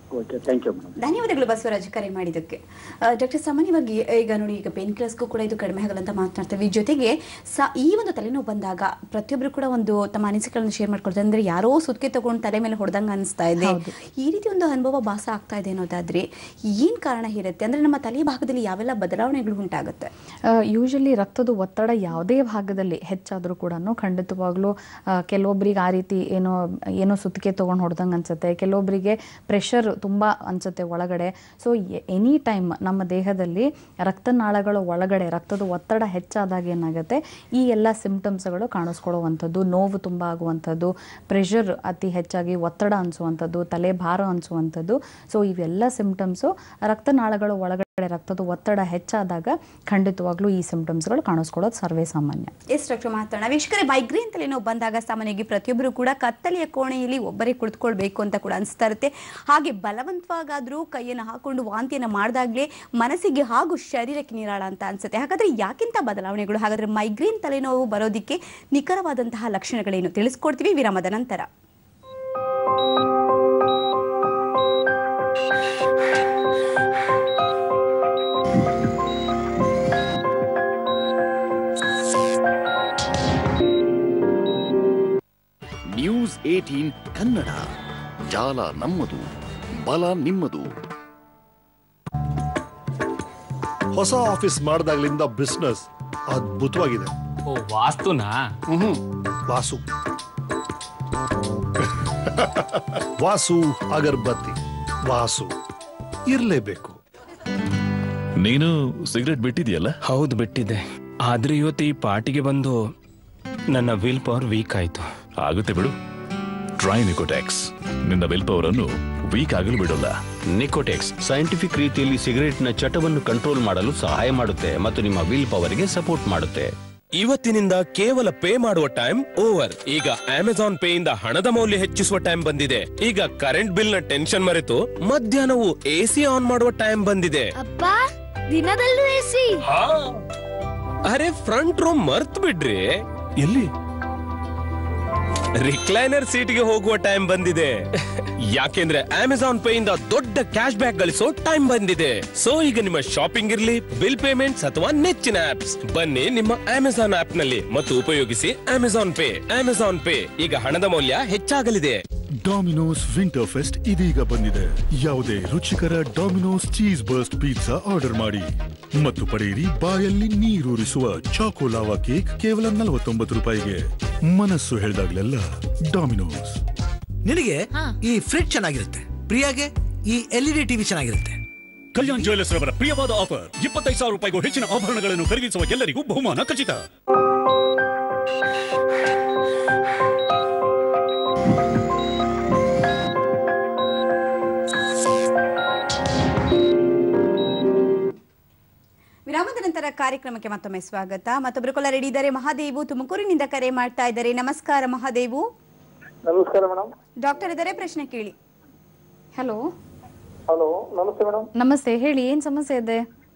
ಓಕೆ ಥ್ಯಾಂಕ್ ಯು ಮೇಡಮ್ ಧನ್ಯವಾದಗಳು ಬಸವರಾಜ್ ಕರೆ ಮಾಡಿದ್ದಕ್ಕೆ ಡಾಕ್ಟರ್ ಸಾಮಾನ್ಯವಾಗಿ ಈಗ ನೋಡಿ ಈಗ ಪೇನ್ ಕಿಲ್ಲರ್ಸ್ಗೂ ಕೂಡ ಇದು ಕಡಿಮೆ ಆಗಲ್ಲ ಅಂತ ಮಾತನಾಡ್ತೇವೆ ಜೊತೆಗೆ ಸ ಈ ಒಂದು ತಲೆನೋವು ಬಂದಾಗ ಪ್ರತಿಯೊಬ್ಬರು ಕೂಡ ಒಂದು ತಮ್ಮ ಅನಿಸಿಕೆಗಳನ್ನು ಶೇರ್ ಮಾಡ್ಕೊಳ್ತಾರೆ ಅಂದ್ರೆ ಯಾರೋ ಸುತ್ತಿಗೆ ತಗೊಂಡು ತಲೆ ಮೇಲೆ ಹೊಡೆದಂಗೆ ಅನಿಸ್ತಾ ಇದೆ ಈ ರೀತಿ ಒಂದು ಅನುಭವ ಭಾಸ ಆಗ್ತಾ ಇದೆ ಅನ್ನೋದಾದ್ರೆ ಏನ್ ಕಾರಣ ಇರುತ್ತೆ ಅಂದ್ರೆ ನಮ್ಮ ತಲೆ ಭಾಗದಲ್ಲಿ ಯಾವೆಲ್ಲ ಬದಲಾವಣೆಗಳು ಉಂಟಾಗುತ್ತೆ ಯೂಶಲಿ ರಕ್ತದ ಒತ್ತಡ ಯಾವುದೇ ಭಾಗದಲ್ಲಿ ಹೆಚ್ಚಾದರೂ ಕೂಡ ಖಂಡಿತವಾಗ್ಲೂ ಆ, ಕೆಲವೊಬ್ರಿಗೆ ಆ ರೀತಿ ಏನೋ ಏನೋ ಸುತ್ತಿಗೆ ತೊಗೊಂಡು ಹೊಡೆದಂಗೆ ಅನ್ಸುತ್ತೆ ಕೆಲವೊಬ್ಬರಿಗೆ ಪ್ರೆಷರ್ ತುಂಬ ಅನ್ಸುತ್ತೆ ಒಳಗಡೆ ಸೊ ಎನಿ ಟೈಮ್ ನಮ್ಮ ದೇಹದಲ್ಲಿ ರಕ್ತನಾಳಗಳ ಒಳಗಡೆ ರಕ್ತದ ಒತ್ತಡ ಹೆಚ್ಚಾದಾಗ ಏನಾಗುತ್ತೆ ಈ ಎಲ್ಲ ಸಿಂಪ್ಟಮ್ಸ್ಗಳು ಕಾಣಿಸ್ಕೊಳ್ಳುವಂಥದ್ದು ನೋವು ತುಂಬ ಆಗುವಂಥದ್ದು ಪ್ರೆಷರ್ ಅತಿ ಹೆಚ್ಚಾಗಿ ಒತ್ತಡ ಅನಿಸುವಂಥದ್ದು ತಲೆ ಭಾರ ಅನಿಸುವಂಥದ್ದು ಸೊ ಇವೆಲ್ಲ ಸಿಂಪ್ಟಮ್ಸು ರಕ್ತನಾಳಗಳ ಒಳಗಡೆ ರಕ್ತದ ಒತ್ತಡ ಹೆಚ್ಚಾದಾಗ ಖಂಡಿತವಾಗ್ಲೂ ಈ ಸಿಂಪ್ಟಮ್ಸ್ಗಳು ಕಾಣಿಸ್ಕೊಳ್ಳೋದು ಸರ್ವೇ ಸಾಮಾನ್ಯ ಎಸ್ ಡಾಕ್ಟರ್ ಮಾತಾಡೋಣ ವೀಕ್ಷಕರೇ ಮೈಗ್ರೇನ್ ತಲೆನೋವು ಬಂದಾಗ ಸಾಮಾನ್ಯವಾಗಿ ಪ್ರತಿಯೊಬ್ಬರು ಕೂಡ ಕತ್ತಲೆಯ ಕೋಣೆಯಲ್ಲಿ ಒಬ್ಬರೇ ಕುಳಿತುಕೊಳ್ಬೇಕು ಅಂತ ಕೂಡ ಅನಿಸ್ತಾ ಇರುತ್ತೆ ಹಾಗೆ ಬಲವಂತವಾಗಾದ್ರೂ ಕೈಯನ್ನು ಹಾಕೊಂಡು ವಾಂತಿಯನ್ನು ಮಾಡಿದಾಗಲೇ ಮನಸ್ಸಿಗೆ ಹಾಗೂ ಶರೀರಕ್ಕೆ ನೀರಾಳ ಅಂತ ಅನ್ಸುತ್ತೆ ಹಾಗಾದ್ರೆ ಯಾಕಿಂತ ಬದಲಾವಣೆಗಳು ಹಾಗಾದ್ರೆ ಮೈಗ್ರೇನ್ ತಲೆನೋವು ಬರೋದಕ್ಕೆ ನಿಖರವಾದಂತಹ ಲಕ್ಷಣಗಳೇನು ತಿಳಿಸ್ಕೊಡ್ತೀವಿ ವಿರಾಮದ ನಂತರ ನ್ಯೂಸ್ ಏಟೀನ್ ಕನ್ನಡ ಜಾಲ ನಮ್ಮದು ಬಲ ನಿಮ್ಮದು ಹೊಸ ಆಫೀಸ್ ಮಾಡಿದಾಗ್ಲಿಂದ ಬಿಸ್ನೆಸ್ ಅದ್ಭುತವಾಗಿದೆ ಓ ವಾಸ್ತುನಾ ಹ್ಮ್ ವಾಸು ವಾಸು ಅಗರ್ಬತ್ತಿ ವಾಸು ಇರ್ಲೇಬೇಕು ನೀನು ಸಿಗರೆಟ್ ಬಿಟ್ಟಿದೆಯಲ್ಲ ಹೌದು ಬಿಟ್ಟಿದ್ದೆ ಆದ್ರೆ ಇವತ್ತು ಈ ಪಾರ್ಟಿಗೆ ಬಂದು ನನ್ನ ವಿಲ್ ಪವರ್ ವೀಕ್ ಆಯ್ತು ಆಗುತ್ತೆ ಬಿಡು ಟ್ರೈ ನಿಕೋಟ್ಯಾಕ್ಸ್ ನಿನ್ನ ವಿಲ್ ಪವರ್ ಅನ್ನು ವೀಕ್ ಆಗಲು ಬಿಡೋಲ್ಲ ನಿಕೋಟೆಕ್ಸ್ ಸೈಂಟಿಫಿಕ್ ರೀತಿಯಲ್ಲಿ ಸಿಗರೆಟ್ನ ಚಟವನ್ನು ಕಂಟ್ರೋಲ್ ಮಾಡಲು ಸಹಾಯ ಮಾಡುತ್ತೆ ಮತ್ತು ನಿಮ್ಮ ವಿಲ್ ಪವರ್ಗೆ ಸಪೋರ್ಟ್ ಮಾಡುತ್ತೆ ಇವತ್ತಿನಿಂದ ಕೇವಲ ಪೇ ಮಾಡುವ ಟೈಮ್ ಓವರ್ ಈಗ ಅಮೆಜಾನ್ ಪೇ ಇಂದ ಹಣದ ಮೌಲ್ಯ ಹೆಚ್ಚಿಸುವ ಟೈಮ್ ಬಂದಿದೆ ಈಗ ಕರೆಂಟ್ ಬಿಲ್ ನ ಟೆನ್ಷನ್ ಮರೆತು ಮಧ್ಯಾಹ್ನವು ಎಸಿ ಆನ್ ಮಾಡುವ ಟೈಮ್ ಬಂದಿದೆ ಅಪ್ಪ ದಿನದಲ್ಲೂ ಎಸಿ ಅರೆ ಫ್ರಂಟ್ ರೂಮ್ ಮರ್ತ್ ಬಿಡ್ರಿ ಎಲ್ಲಿ ರಿಕ್ಲೈನರ್ ಸೀಟ್ಗೆ ಹೋಗುವ ಟೈಮ್ ಬಂದಿದೆ ಯಾಕೆಂದ್ರೆ ಅಮೆಜಾನ್ ಪೇ ಇಂದ ದೊಡ್ಡ ಕ್ಯಾಶ್ ಬ್ಯಾಕ್ ಗಳಿಸೋ ಟೈಮ್ ಬಂದಿದೆ ಸೊ ಈಗ ನಿಮ್ಮ ಶಾಪಿಂಗ್ ಇರ್ಲಿ ಬಿಲ್ ಪೇಮೆಂಟ್ಸ್ ಅಥವಾ ನೆಚ್ಚಿನ ಆಪ್ಸ್ ಬನ್ನಿ ನಿಮ್ಮ ಅಮೆಜಾನ್ ಆಪ್ ನಲ್ಲಿ ಮತ್ತು ಉಪಯೋಗಿಸಿ ಅಮೆಜಾನ್ ಪೇ ಅಮೆಜಾನ್ ಪೇ ಈಗ ಹಣದ ಮೌಲ್ಯ ಹೆಚ್ಚಾಗಲಿದೆ ಡಾಮಿನೋಸ್ ವಿಂಟರ್ ಫೆಸ್ಟ್ ಇದೀಗ ಬಂದಿದೆ ಯಾವುದೇ ರುಚಿಕರ Domino's cheese burst pizza order ಮಾಡಿ ಮತ್ತು ಪಡೆಯಿರಿ ಬಾಯಲ್ಲಿ ನೀರೂರಿಸುವ ಚಾಕೋ ಲಾವಾ ಕೇಕ್ ಕೇವಲ ನಲವತ್ತೊಂಬತ್ತು ರೂಪಾಯಿಗೆ ಮನಸ್ಸು ಹೇಳ್ದಾಗ್ಲೆಲ್ಲ ಡಾಮಿನೋಸ್ ನಿನಗೆ ಈ ಫ್ರಿಡ್ಜ್ ಚೆನ್ನಾಗಿರುತ್ತೆ ಪ್ರಿಯಾಗೆ ಈ ಎಲ್ ಇ ಡಿ ಟಿವಿ ಚೆನ್ನಾಗಿರುತ್ತೆ ಕಲ್ಯಾಣ್ ಜ್ಯುವೆಲ್ಲರ್ಸ್ ರವರ ಪ್ರಿಯವಾದ ಆಫರ್ ಇಪ್ಪತ್ತೈದು ಸಾವಿರ ರೂಪಾಯಿಗೂ ಹೆಚ್ಚಿನ ಆಭರಣಗಳನ್ನು ಖರೀದಿಸುವ ಎಲ್ಲರಿಗೂ ಬಹುಮಾನ ಖಚಿತ ವಿರಾಮದ ನಂತರ ಕಾರ್ಯಕ್ರಮಕ್ಕೆ ಮತ್ತೊಮ್ಮೆ ಸ್ವಾಗತ ಮತ್ತೊಬ್ಬರು ಕೊಲ್ಲ ರೆಡಿ ಇದ್ದಾರೆ ಮಹಾದೇವು ತುಮಕೂರಿನಿಂದ ಕರೆ ಮಾಡ್ತಾ ಇದ್ದಾರೆ ನಮಸ್ಕಾರ ಮಹಾದೇವು ನಮಸ್ಕಾರ ಮೇಡಮ್ ಡಾಕ್ಟರ್ ಇದ್ದಾರೆ ಪ್ರಶ್ನೆ ಕೇಳಿ ಹಲೋ ಹಲೋ ನಮಸ್ತೆ ಮೇಡಮ್ ನಮಸ್ತೆ ಹೇಳಿ ಏನ್ ಸಮಸ್ಯೆ ಇದೆ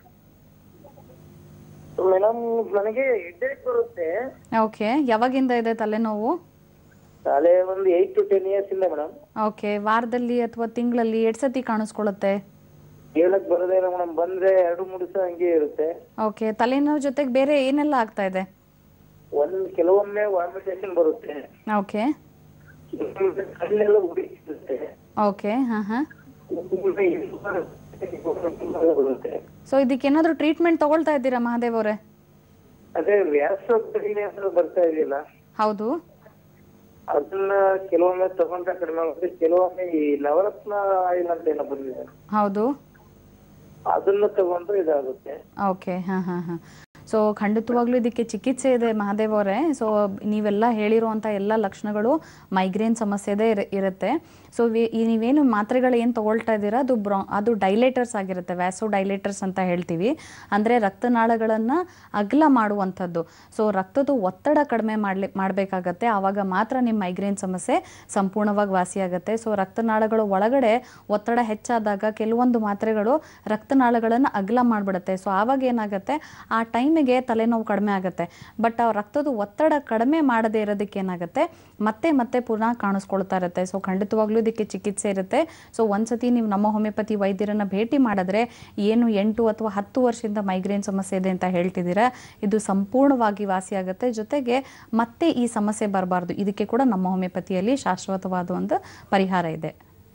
ಮೇಡಮ್ ನನಗೆ ಹೆಡ್ಡೇಕ್ ಬರುತ್ತೆ ಓಕೆ ಯಾವಾಗಿಂದ ಇದೆ ತಲೆನೋವು ತಲೆ ಒಂದು ಏಟ್ ಟು ಟೆನ್ ಇಯರ್ಸ್ ಇಂದ ಮೇಡಮ್ ಓಕೆ ವಾರದಲ್ಲಿ ಅಥವಾ ತಿಂಗಳಲ್ಲಿ ಎರಡು ಸತಿ ಕಾಣಿಸ್ಕೊಳ್ಳುತ್ತೆ ಹೇಳಕ್ ಬರೋದೇ ಇಲ್ಲ ಮೇಡಮ್ ಬಂದ್ರೆ ಎರಡು ಮೂರು ದಿವಸ ಹಂಗೆ ಇರುತ್ತೆ ಓಕೆ ತಲೆನೋವು ಜೊತೆಗೆ ಬೇರೆ ಏನೆಲ್ಲ ಆಗ್ತಾ ಇದೆ ಒಂದ್ ಕೆಲವೊಮ್ಮೆ ವಾಮಿಟೇಷನ್ ಬರುತ್ತೆ ಓಕೆ ಕೆಲವೊಮ್ಮೆ ಕಣ್ಣೆಲ್ಲ ಉರಿಯುತ್ತೆ ಓಕೆ ಹಾ ಹಾ ಕೆಲವೊಮ್ಮೆ ಇದು ಬರುತ್ತೆ ಸೊ ಇದಕ್ಕೇನಾದ್ರೂ ಟ್ರೀಟ್ಮೆಂಟ್ ತಗೊಳ್ತಾ ಇದ್ದೀರಾ ಮಹಾದೇವ್ ಅವರೇ ಅದೇ ವ್ಯಾಸ ಅಂತ ಬರ್ತಾ ಇದೆಯಲ್ಲ ಹೌದು ಅದನ್ನ ಕೆಲವೊಮ್ಮೆ ತಗೊಂಡ್ರೆ ಕಡಿಮೆ ಆಗುತ್ತೆ ಕೆಲವೊಮ್ಮೆ ಈ ನವರತ್ನ ಆಯಿಲ್ ಅಂತ ಏನೋ ಬಂದಿದೆ ಹೌದು ಅದನ್ನ ತಗೊಂಡ್ರೆ ಇದಾಗುತ್ತೆ ಓಕೆ ಹಾಂ ಹಾಂ ಹಾಂ ಸೊ ಖಂಡಿತವಾಗ್ಲೂ ಇದಕ್ಕೆ ಚಿಕಿತ್ಸೆ ಇದೆ ಮಹಾದೇವ್ ಅವರೇ ಸೊ ನೀವೆಲ್ಲ ಹೇಳಿರುವಂಥ ಎಲ್ಲ ಲಕ್ಷಣಗಳು ಮೈಗ್ರೇನ್ ಸಮಸ್ಯೆದೇ ಇರ ಇರುತ್ತೆ ಸೊ ಈ ನೀವೇನು ಮಾತ್ರೆಗಳು ಏನು ತಗೊಳ್ತಾ ಇದ್ದೀರಾ ಅದು ಬ್ರಾ ಅದು ಡೈಲೇಟರ್ಸ್ ಆಗಿರುತ್ತೆ ವ್ಯಾಸೋ ಡೈಲೇಟರ್ಸ್ ಅಂತ ಹೇಳ್ತೀವಿ ಅಂದರೆ ರಕ್ತನಾಳಗಳನ್ನು ಅಗಲ ಮಾಡುವಂಥದ್ದು ಸೊ ರಕ್ತದ ಒತ್ತಡ ಕಡಿಮೆ ಮಾಡಲಿ ಮಾಡಬೇಕಾಗತ್ತೆ ಆವಾಗ ಮಾತ್ರ ನಿಮ್ಮ ಮೈಗ್ರೇನ್ ಸಮಸ್ಯೆ ಸಂಪೂರ್ಣವಾಗಿ ವಾಸಿಯಾಗುತ್ತೆ ಸೊ ರಕ್ತನಾಳಗಳ ಒಳಗಡೆ ಒತ್ತಡ ಹೆಚ್ಚಾದಾಗ ಕೆಲವೊಂದು ಮಾತ್ರೆಗಳು ರಕ್ತನಾಳಗಳನ್ನು ಅಗಲ ಮಾಡಿಬಿಡುತ್ತೆ ಸೊ ಆವಾಗ ಏನಾಗುತ್ತೆ ಆ ಟೈಮ್ ಟೈಮಿಗೆ ತಲೆನೋವು ಕಡಿಮೆ ಆಗುತ್ತೆ ಬಟ್ ಆ ರಕ್ತದ ಒತ್ತಡ ಕಡಿಮೆ ಮಾಡದೇ ಇರೋದಕ್ಕೆ ಏನಾಗುತ್ತೆ ಮತ್ತೆ ಮತ್ತೆ ಪುನಃ ಕಾಣಿಸ್ಕೊಳ್ತಾ ಇರುತ್ತೆ ಸೊ ಖಂಡಿತವಾಗ್ಲೂ ಇದಕ್ಕೆ ಚಿಕಿತ್ಸೆ ಇರುತ್ತೆ ಸೊ ಒಂದ್ಸತಿ ನೀವು ನಮ್ಮ ಹೋಮಿಯೋಪತಿ ವೈದ್ಯರನ್ನ ಭೇಟಿ ಮಾಡಿದ್ರೆ ಏನು ಎಂಟು ಅಥವಾ ಹತ್ತು ವರ್ಷದಿಂದ ಮೈಗ್ರೇನ್ ಸಮಸ್ಯೆ ಇದೆ ಅಂತ ಹೇಳ್ತಿದ್ದೀರಾ ಇದು ಸಂಪೂರ್ಣವಾಗಿ ವಾಸಿಯಾಗುತ್ತೆ ಜೊತೆಗೆ ಮತ್ತೆ ಈ ಸಮಸ್ಯೆ ಬರಬಾರ್ದು ಇದಕ್ಕೆ ಕೂಡ ನಮ್ಮ ಹೋಮಿಯೋಪತಿಯಲ್ಲಿ ಶಾಶ್ವತವಾದ ಒಂದು ಪರಿಹಾರ ಇದೆ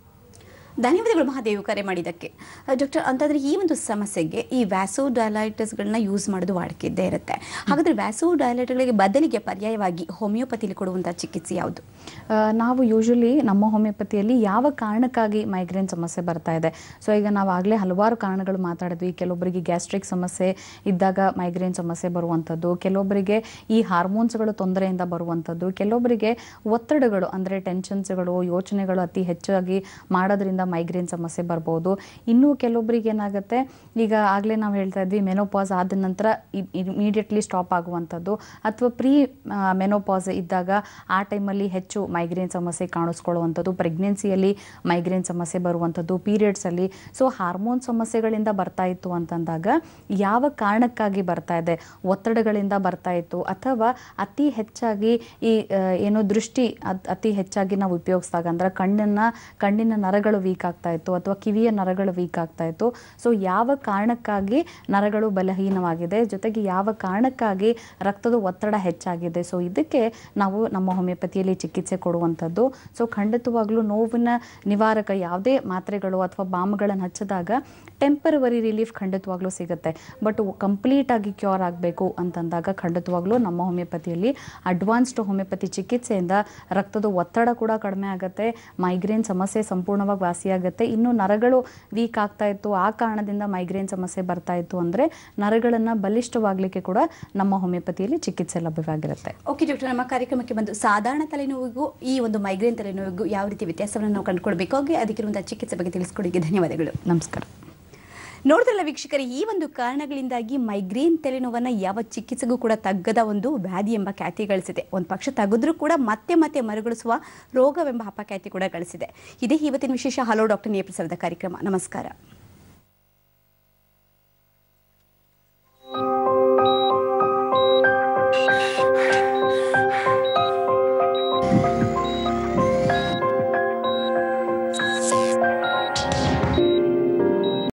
ಧನ್ಯವಾದಗಳು ಮಹಾದೇವ್ ಕರೆ ಮಾಡಿದ್ದಕ್ಕೆ ಡಾಕ್ಟರ್ ಅಂತಂದ್ರೆ ಈ ಒಂದು ಸಮಸ್ಯೆಗೆ ಈ ವ್ಯಾಸೋ ಡಯಲೈಟಸ್ಗಳನ್ನ ಯೂಸ್ ಮಾಡೋದು ವಾಡಿಕೆ ಇದ್ದೇ ಇರುತ್ತೆ ಹಾಗಾದ್ರೆ ವ್ಯಾಸೋ ಡಯಲೈಟ್ಗಳಿಗೆ ಬದಲಿಗೆ ಪರ್ಯಾಯವಾಗಿ ಹೋಮಿಯೋಪತಿಲಿ ಕೊಡುವಂತಹ ಚಿಕಿತ್ಸೆ ಯಾವುದು ಆ, ನಾವು ಯೂಶಲಿ ನಮ್ಮ ಹೋಮಿಯೋಪತಿಯಲ್ಲಿ ಯಾವ ಕಾರಣಕ್ಕಾಗಿ ಮೈಗ್ರೇನ್ ಸಮಸ್ಯೆ ಬರ್ತಾ ಇದೆ ಸೊ ಈಗ ನಾವು ಆಗಲೇ ಹಲವಾರು ಕಾರಣಗಳು ಮಾತಾಡಿದ್ವಿ ಕೆಲವೊಬ್ಬರಿಗೆ ಗ್ಯಾಸ್ಟ್ರಿಕ್ ಸಮಸ್ಯೆ ಇದ್ದಾಗ ಮೈಗ್ರೇನ್ ಸಮಸ್ಯೆ ಬರುವಂಥದ್ದು ಕೆಲವೊಬ್ಬರಿಗೆ ಈ ಹಾರ್ಮೋನ್ಸ್ಗಳು ತೊಂದರೆಯಿಂದ ಬರುವಂಥದ್ದು ಕೆಲವೊಬ್ಬರಿಗೆ ಒತ್ತಡಗಳು ಅಂದರೆ ಟೆನ್ಷನ್ಸ್ಗಳು ಯೋಚನೆಗಳು ಅತಿ ಹೆಚ್ಚಾಗಿ ಮಾಡೋದ್ರಿಂದ ಮೈಗ್ರೇನ್ ಸಮಸ್ಯೆ ಬರ್ಬೋದು ಇನ್ನು ಕೆಲವೊಬ್ಬರಿಗೆ ಏನಾಗುತ್ತೆ ಈಗ ಆಗಲೇ ನಾವು ಹೇಳ್ತಾ ಇದ್ವಿ ಮೆನೋಪಾಸ್ ಆದ ನಂತರ ಇಮಿಡಿಯೇಟ್ಲಿ ಸ್ಟಾಪ್ ಆಗುವಂಥದ್ದು ಅಥವಾ ಪ್ರೀ ಮೆನೋಪಾಸ್ ಇದ್ದಾಗ ಆ ಟೈಮಲ್ಲಿ ಹೆಚ್ಚು ಮೈಗ್ರೇನ್ ಸಮಸ್ಯೆ ಕಾಣಿಸ್ಕೊಳ್ಳುವಂಥದ್ದು ಪ್ರೆಗ್ನೆನ್ಸಿಯಲ್ಲಿ ಮೈಗ್ರೇನ್ ಸಮಸ್ಯೆ ಬರುವಂಥದ್ದು ಪೀರಿಯಡ್ಸಲ್ಲಿ ಸೊ ಹಾರ್ಮೋನ್ ಸಮಸ್ಯೆಗಳಿಂದ ಬರ್ತಾ ಇತ್ತು ಅಂತಂದಾಗ ಯಾವ ಕಾರಣಕ್ಕಾಗಿ ಬರ್ತಾ ಇದೆ ಒತ್ತಡಗಳಿಂದ ಬರ್ತಾ ಇತ್ತು ಅಥವಾ ಅತಿ ಹೆಚ್ಚಾಗಿ ಈ ಆ, ಏನು ದೃಷ್ಟಿ ಅದ್- ಅತಿ ಹೆಚ್ಚಾಗಿ ನಾವು ಉಪಯೋಗಿಸಿದಾಗ ಅಂದ್ರೆ ಕಣ್ಣನ್ನ ಕಣ್ಣಿನ ನರಗಳು ವೀಕ್ ಆಗ್ತಾ ಇತ್ತು ಅಥವಾ ಕಿವಿಯ ನರಗಳು ವೀಕ್ ಆಗ್ತಾ ಇತ್ತು ಸೊ ಯಾವ ಕಾರಣಕ್ಕಾಗಿ ನರಗಳು ಬಲಹೀನವಾಗಿದೆ ಜೊತೆಗೆ ಯಾವ ಕಾರಣಕ್ಕಾಗಿ ರಕ್ತದ ಒತ್ತಡ ಹೆಚ್ಚಾಗಿದೆ ಸೊ ಇದಕ್ಕೆ ನಾವು ನಮ್ಮ ಹೋಮಿಯೋಪತಿಯಲ್ಲಿ ಚಿಕಿತ್ಸೆ ಕೊಡುವಂಥದ್ದು ಸೊ ಖಂಡಿತವಾಗ್ಲೂ ನೋವಿನ ನಿವಾರಕ ಯಾವುದೇ ಮಾತ್ರೆಗಳು ಅಥವಾ ಬಾಮ್ಗಳನ್ನು ಹಚ್ಚಿದಾಗ ಟೆಂಪರವರಿ ರಿಲೀಫ್ ಖಂಡಿತವಾಗ್ಲೂ ಸಿಗುತ್ತೆ ಬಟ್ ಕಂಪ್ಲೀಟ್ ಆಗಿ ಕ್ಯೂರ್ ಆಗಬೇಕು ಅಂತಂದಾಗ ಖಂಡಿತವಾಗ್ಲೂ ನಮ್ಮ ಹೋಮಿಯೋಪತಿಯಲ್ಲಿ ಅಡ್ವಾನ್ಸ್ಡ್ ಹೋಮಿಯೋಪತಿ ಚಿಕಿತ್ಸೆಯಿಂದ ರಕ್ತದ ಒತ್ತಡ ಕೂಡ ಕಡಿಮೆ ಆಗುತ್ತೆ ಮೈಗ್ರೇನ್ ಸಮಸ್ಯೆ ಸಂಪೂರ್ಣವಾಗಿ ವಾಸಿಯಾಗುತ್ತೆ ಇನ್ನು ನರಗಳು ವೀಕ್ ಆಗ್ತಾ ಇತ್ತು ಆ ಕಾರಣದಿಂದ ಮೈಗ್ರೇನ್ ಸಮಸ್ಯೆ ಬರ್ತಾ ಇತ್ತು ಅಂದರೆ ನರಗಳನ್ನು ಬಲಿಷ್ಠವಾಗಲಿಕ್ಕೆ ಕೂಡ ನಮ್ಮ ಹೋಮಿಯೋಪತಿಯಲ್ಲಿ ಚಿಕಿತ್ಸೆ ಲಭ್ಯವಾಗಿರುತ್ತೆ ಓಕೆ ಡಾಕ್ಟರ್ ನಮ್ಮ ಕಾರ್ಯಕ್ರಮಕ್ಕೆ ಬಂದು ಸಾಧಾರಣ ತಲೆನೋವಿಗೂ ಈ ಒಂದು ಮೈಗ್ರೇನ್ ತಲೆನೋವಿಗೂ ಯಾವ ರೀತಿ ವ್ಯತ್ಯಾಸವನ್ನು ನಾವು ಕಂಡುಕೊಳ್ಬೇಕು ಹಾಗೆ ಅದಕ್ಕಿರುವಂತಹ ಚಿಕಿತ್ಸೆ ಬಗ್ಗೆ ತಿಳಿಸ್ಕೊಡಿಗೆ ಧನ್ಯವಾದಗಳು ನಮಸ್ಕಾರ ನೋಡಿದ್ರಲ್ಲ ವೀಕ್ಷಕರೇ ಈ ಒಂದು ಕಾರಣಗಳಿಂದಾಗಿ ಮೈಗ್ರೇನ್ ತಲೆನೋವನ್ನು ಯಾವ ಚಿಕಿತ್ಸೆಗೂ ಕೂಡ ತಗ್ಗದ ಒಂದು ವ್ಯಾಧಿ ಎಂಬ ಖ್ಯಾತಿ ಗಳಿಸಿದೆ ಒಂದು ಪಕ್ಷ ತೆಗೆದ್ರೂ ಕೂಡ ಮತ್ತೆ ಮತ್ತೆ ಮರುಗಳಿಸುವ ರೋಗವೆಂಬ ಅಪಖ್ಯಾತಿ ಕೂಡ ಗಳಿಸಿದೆ ಇದೇ ಇವತ್ತಿನ ವಿಶೇಷ ಹಲೋ ಡಾಕ್ಟರ್ ನೇಪ್ರಸರದ ಕಾರ್ಯಕ್ರಮ ನಮಸ್ಕಾರ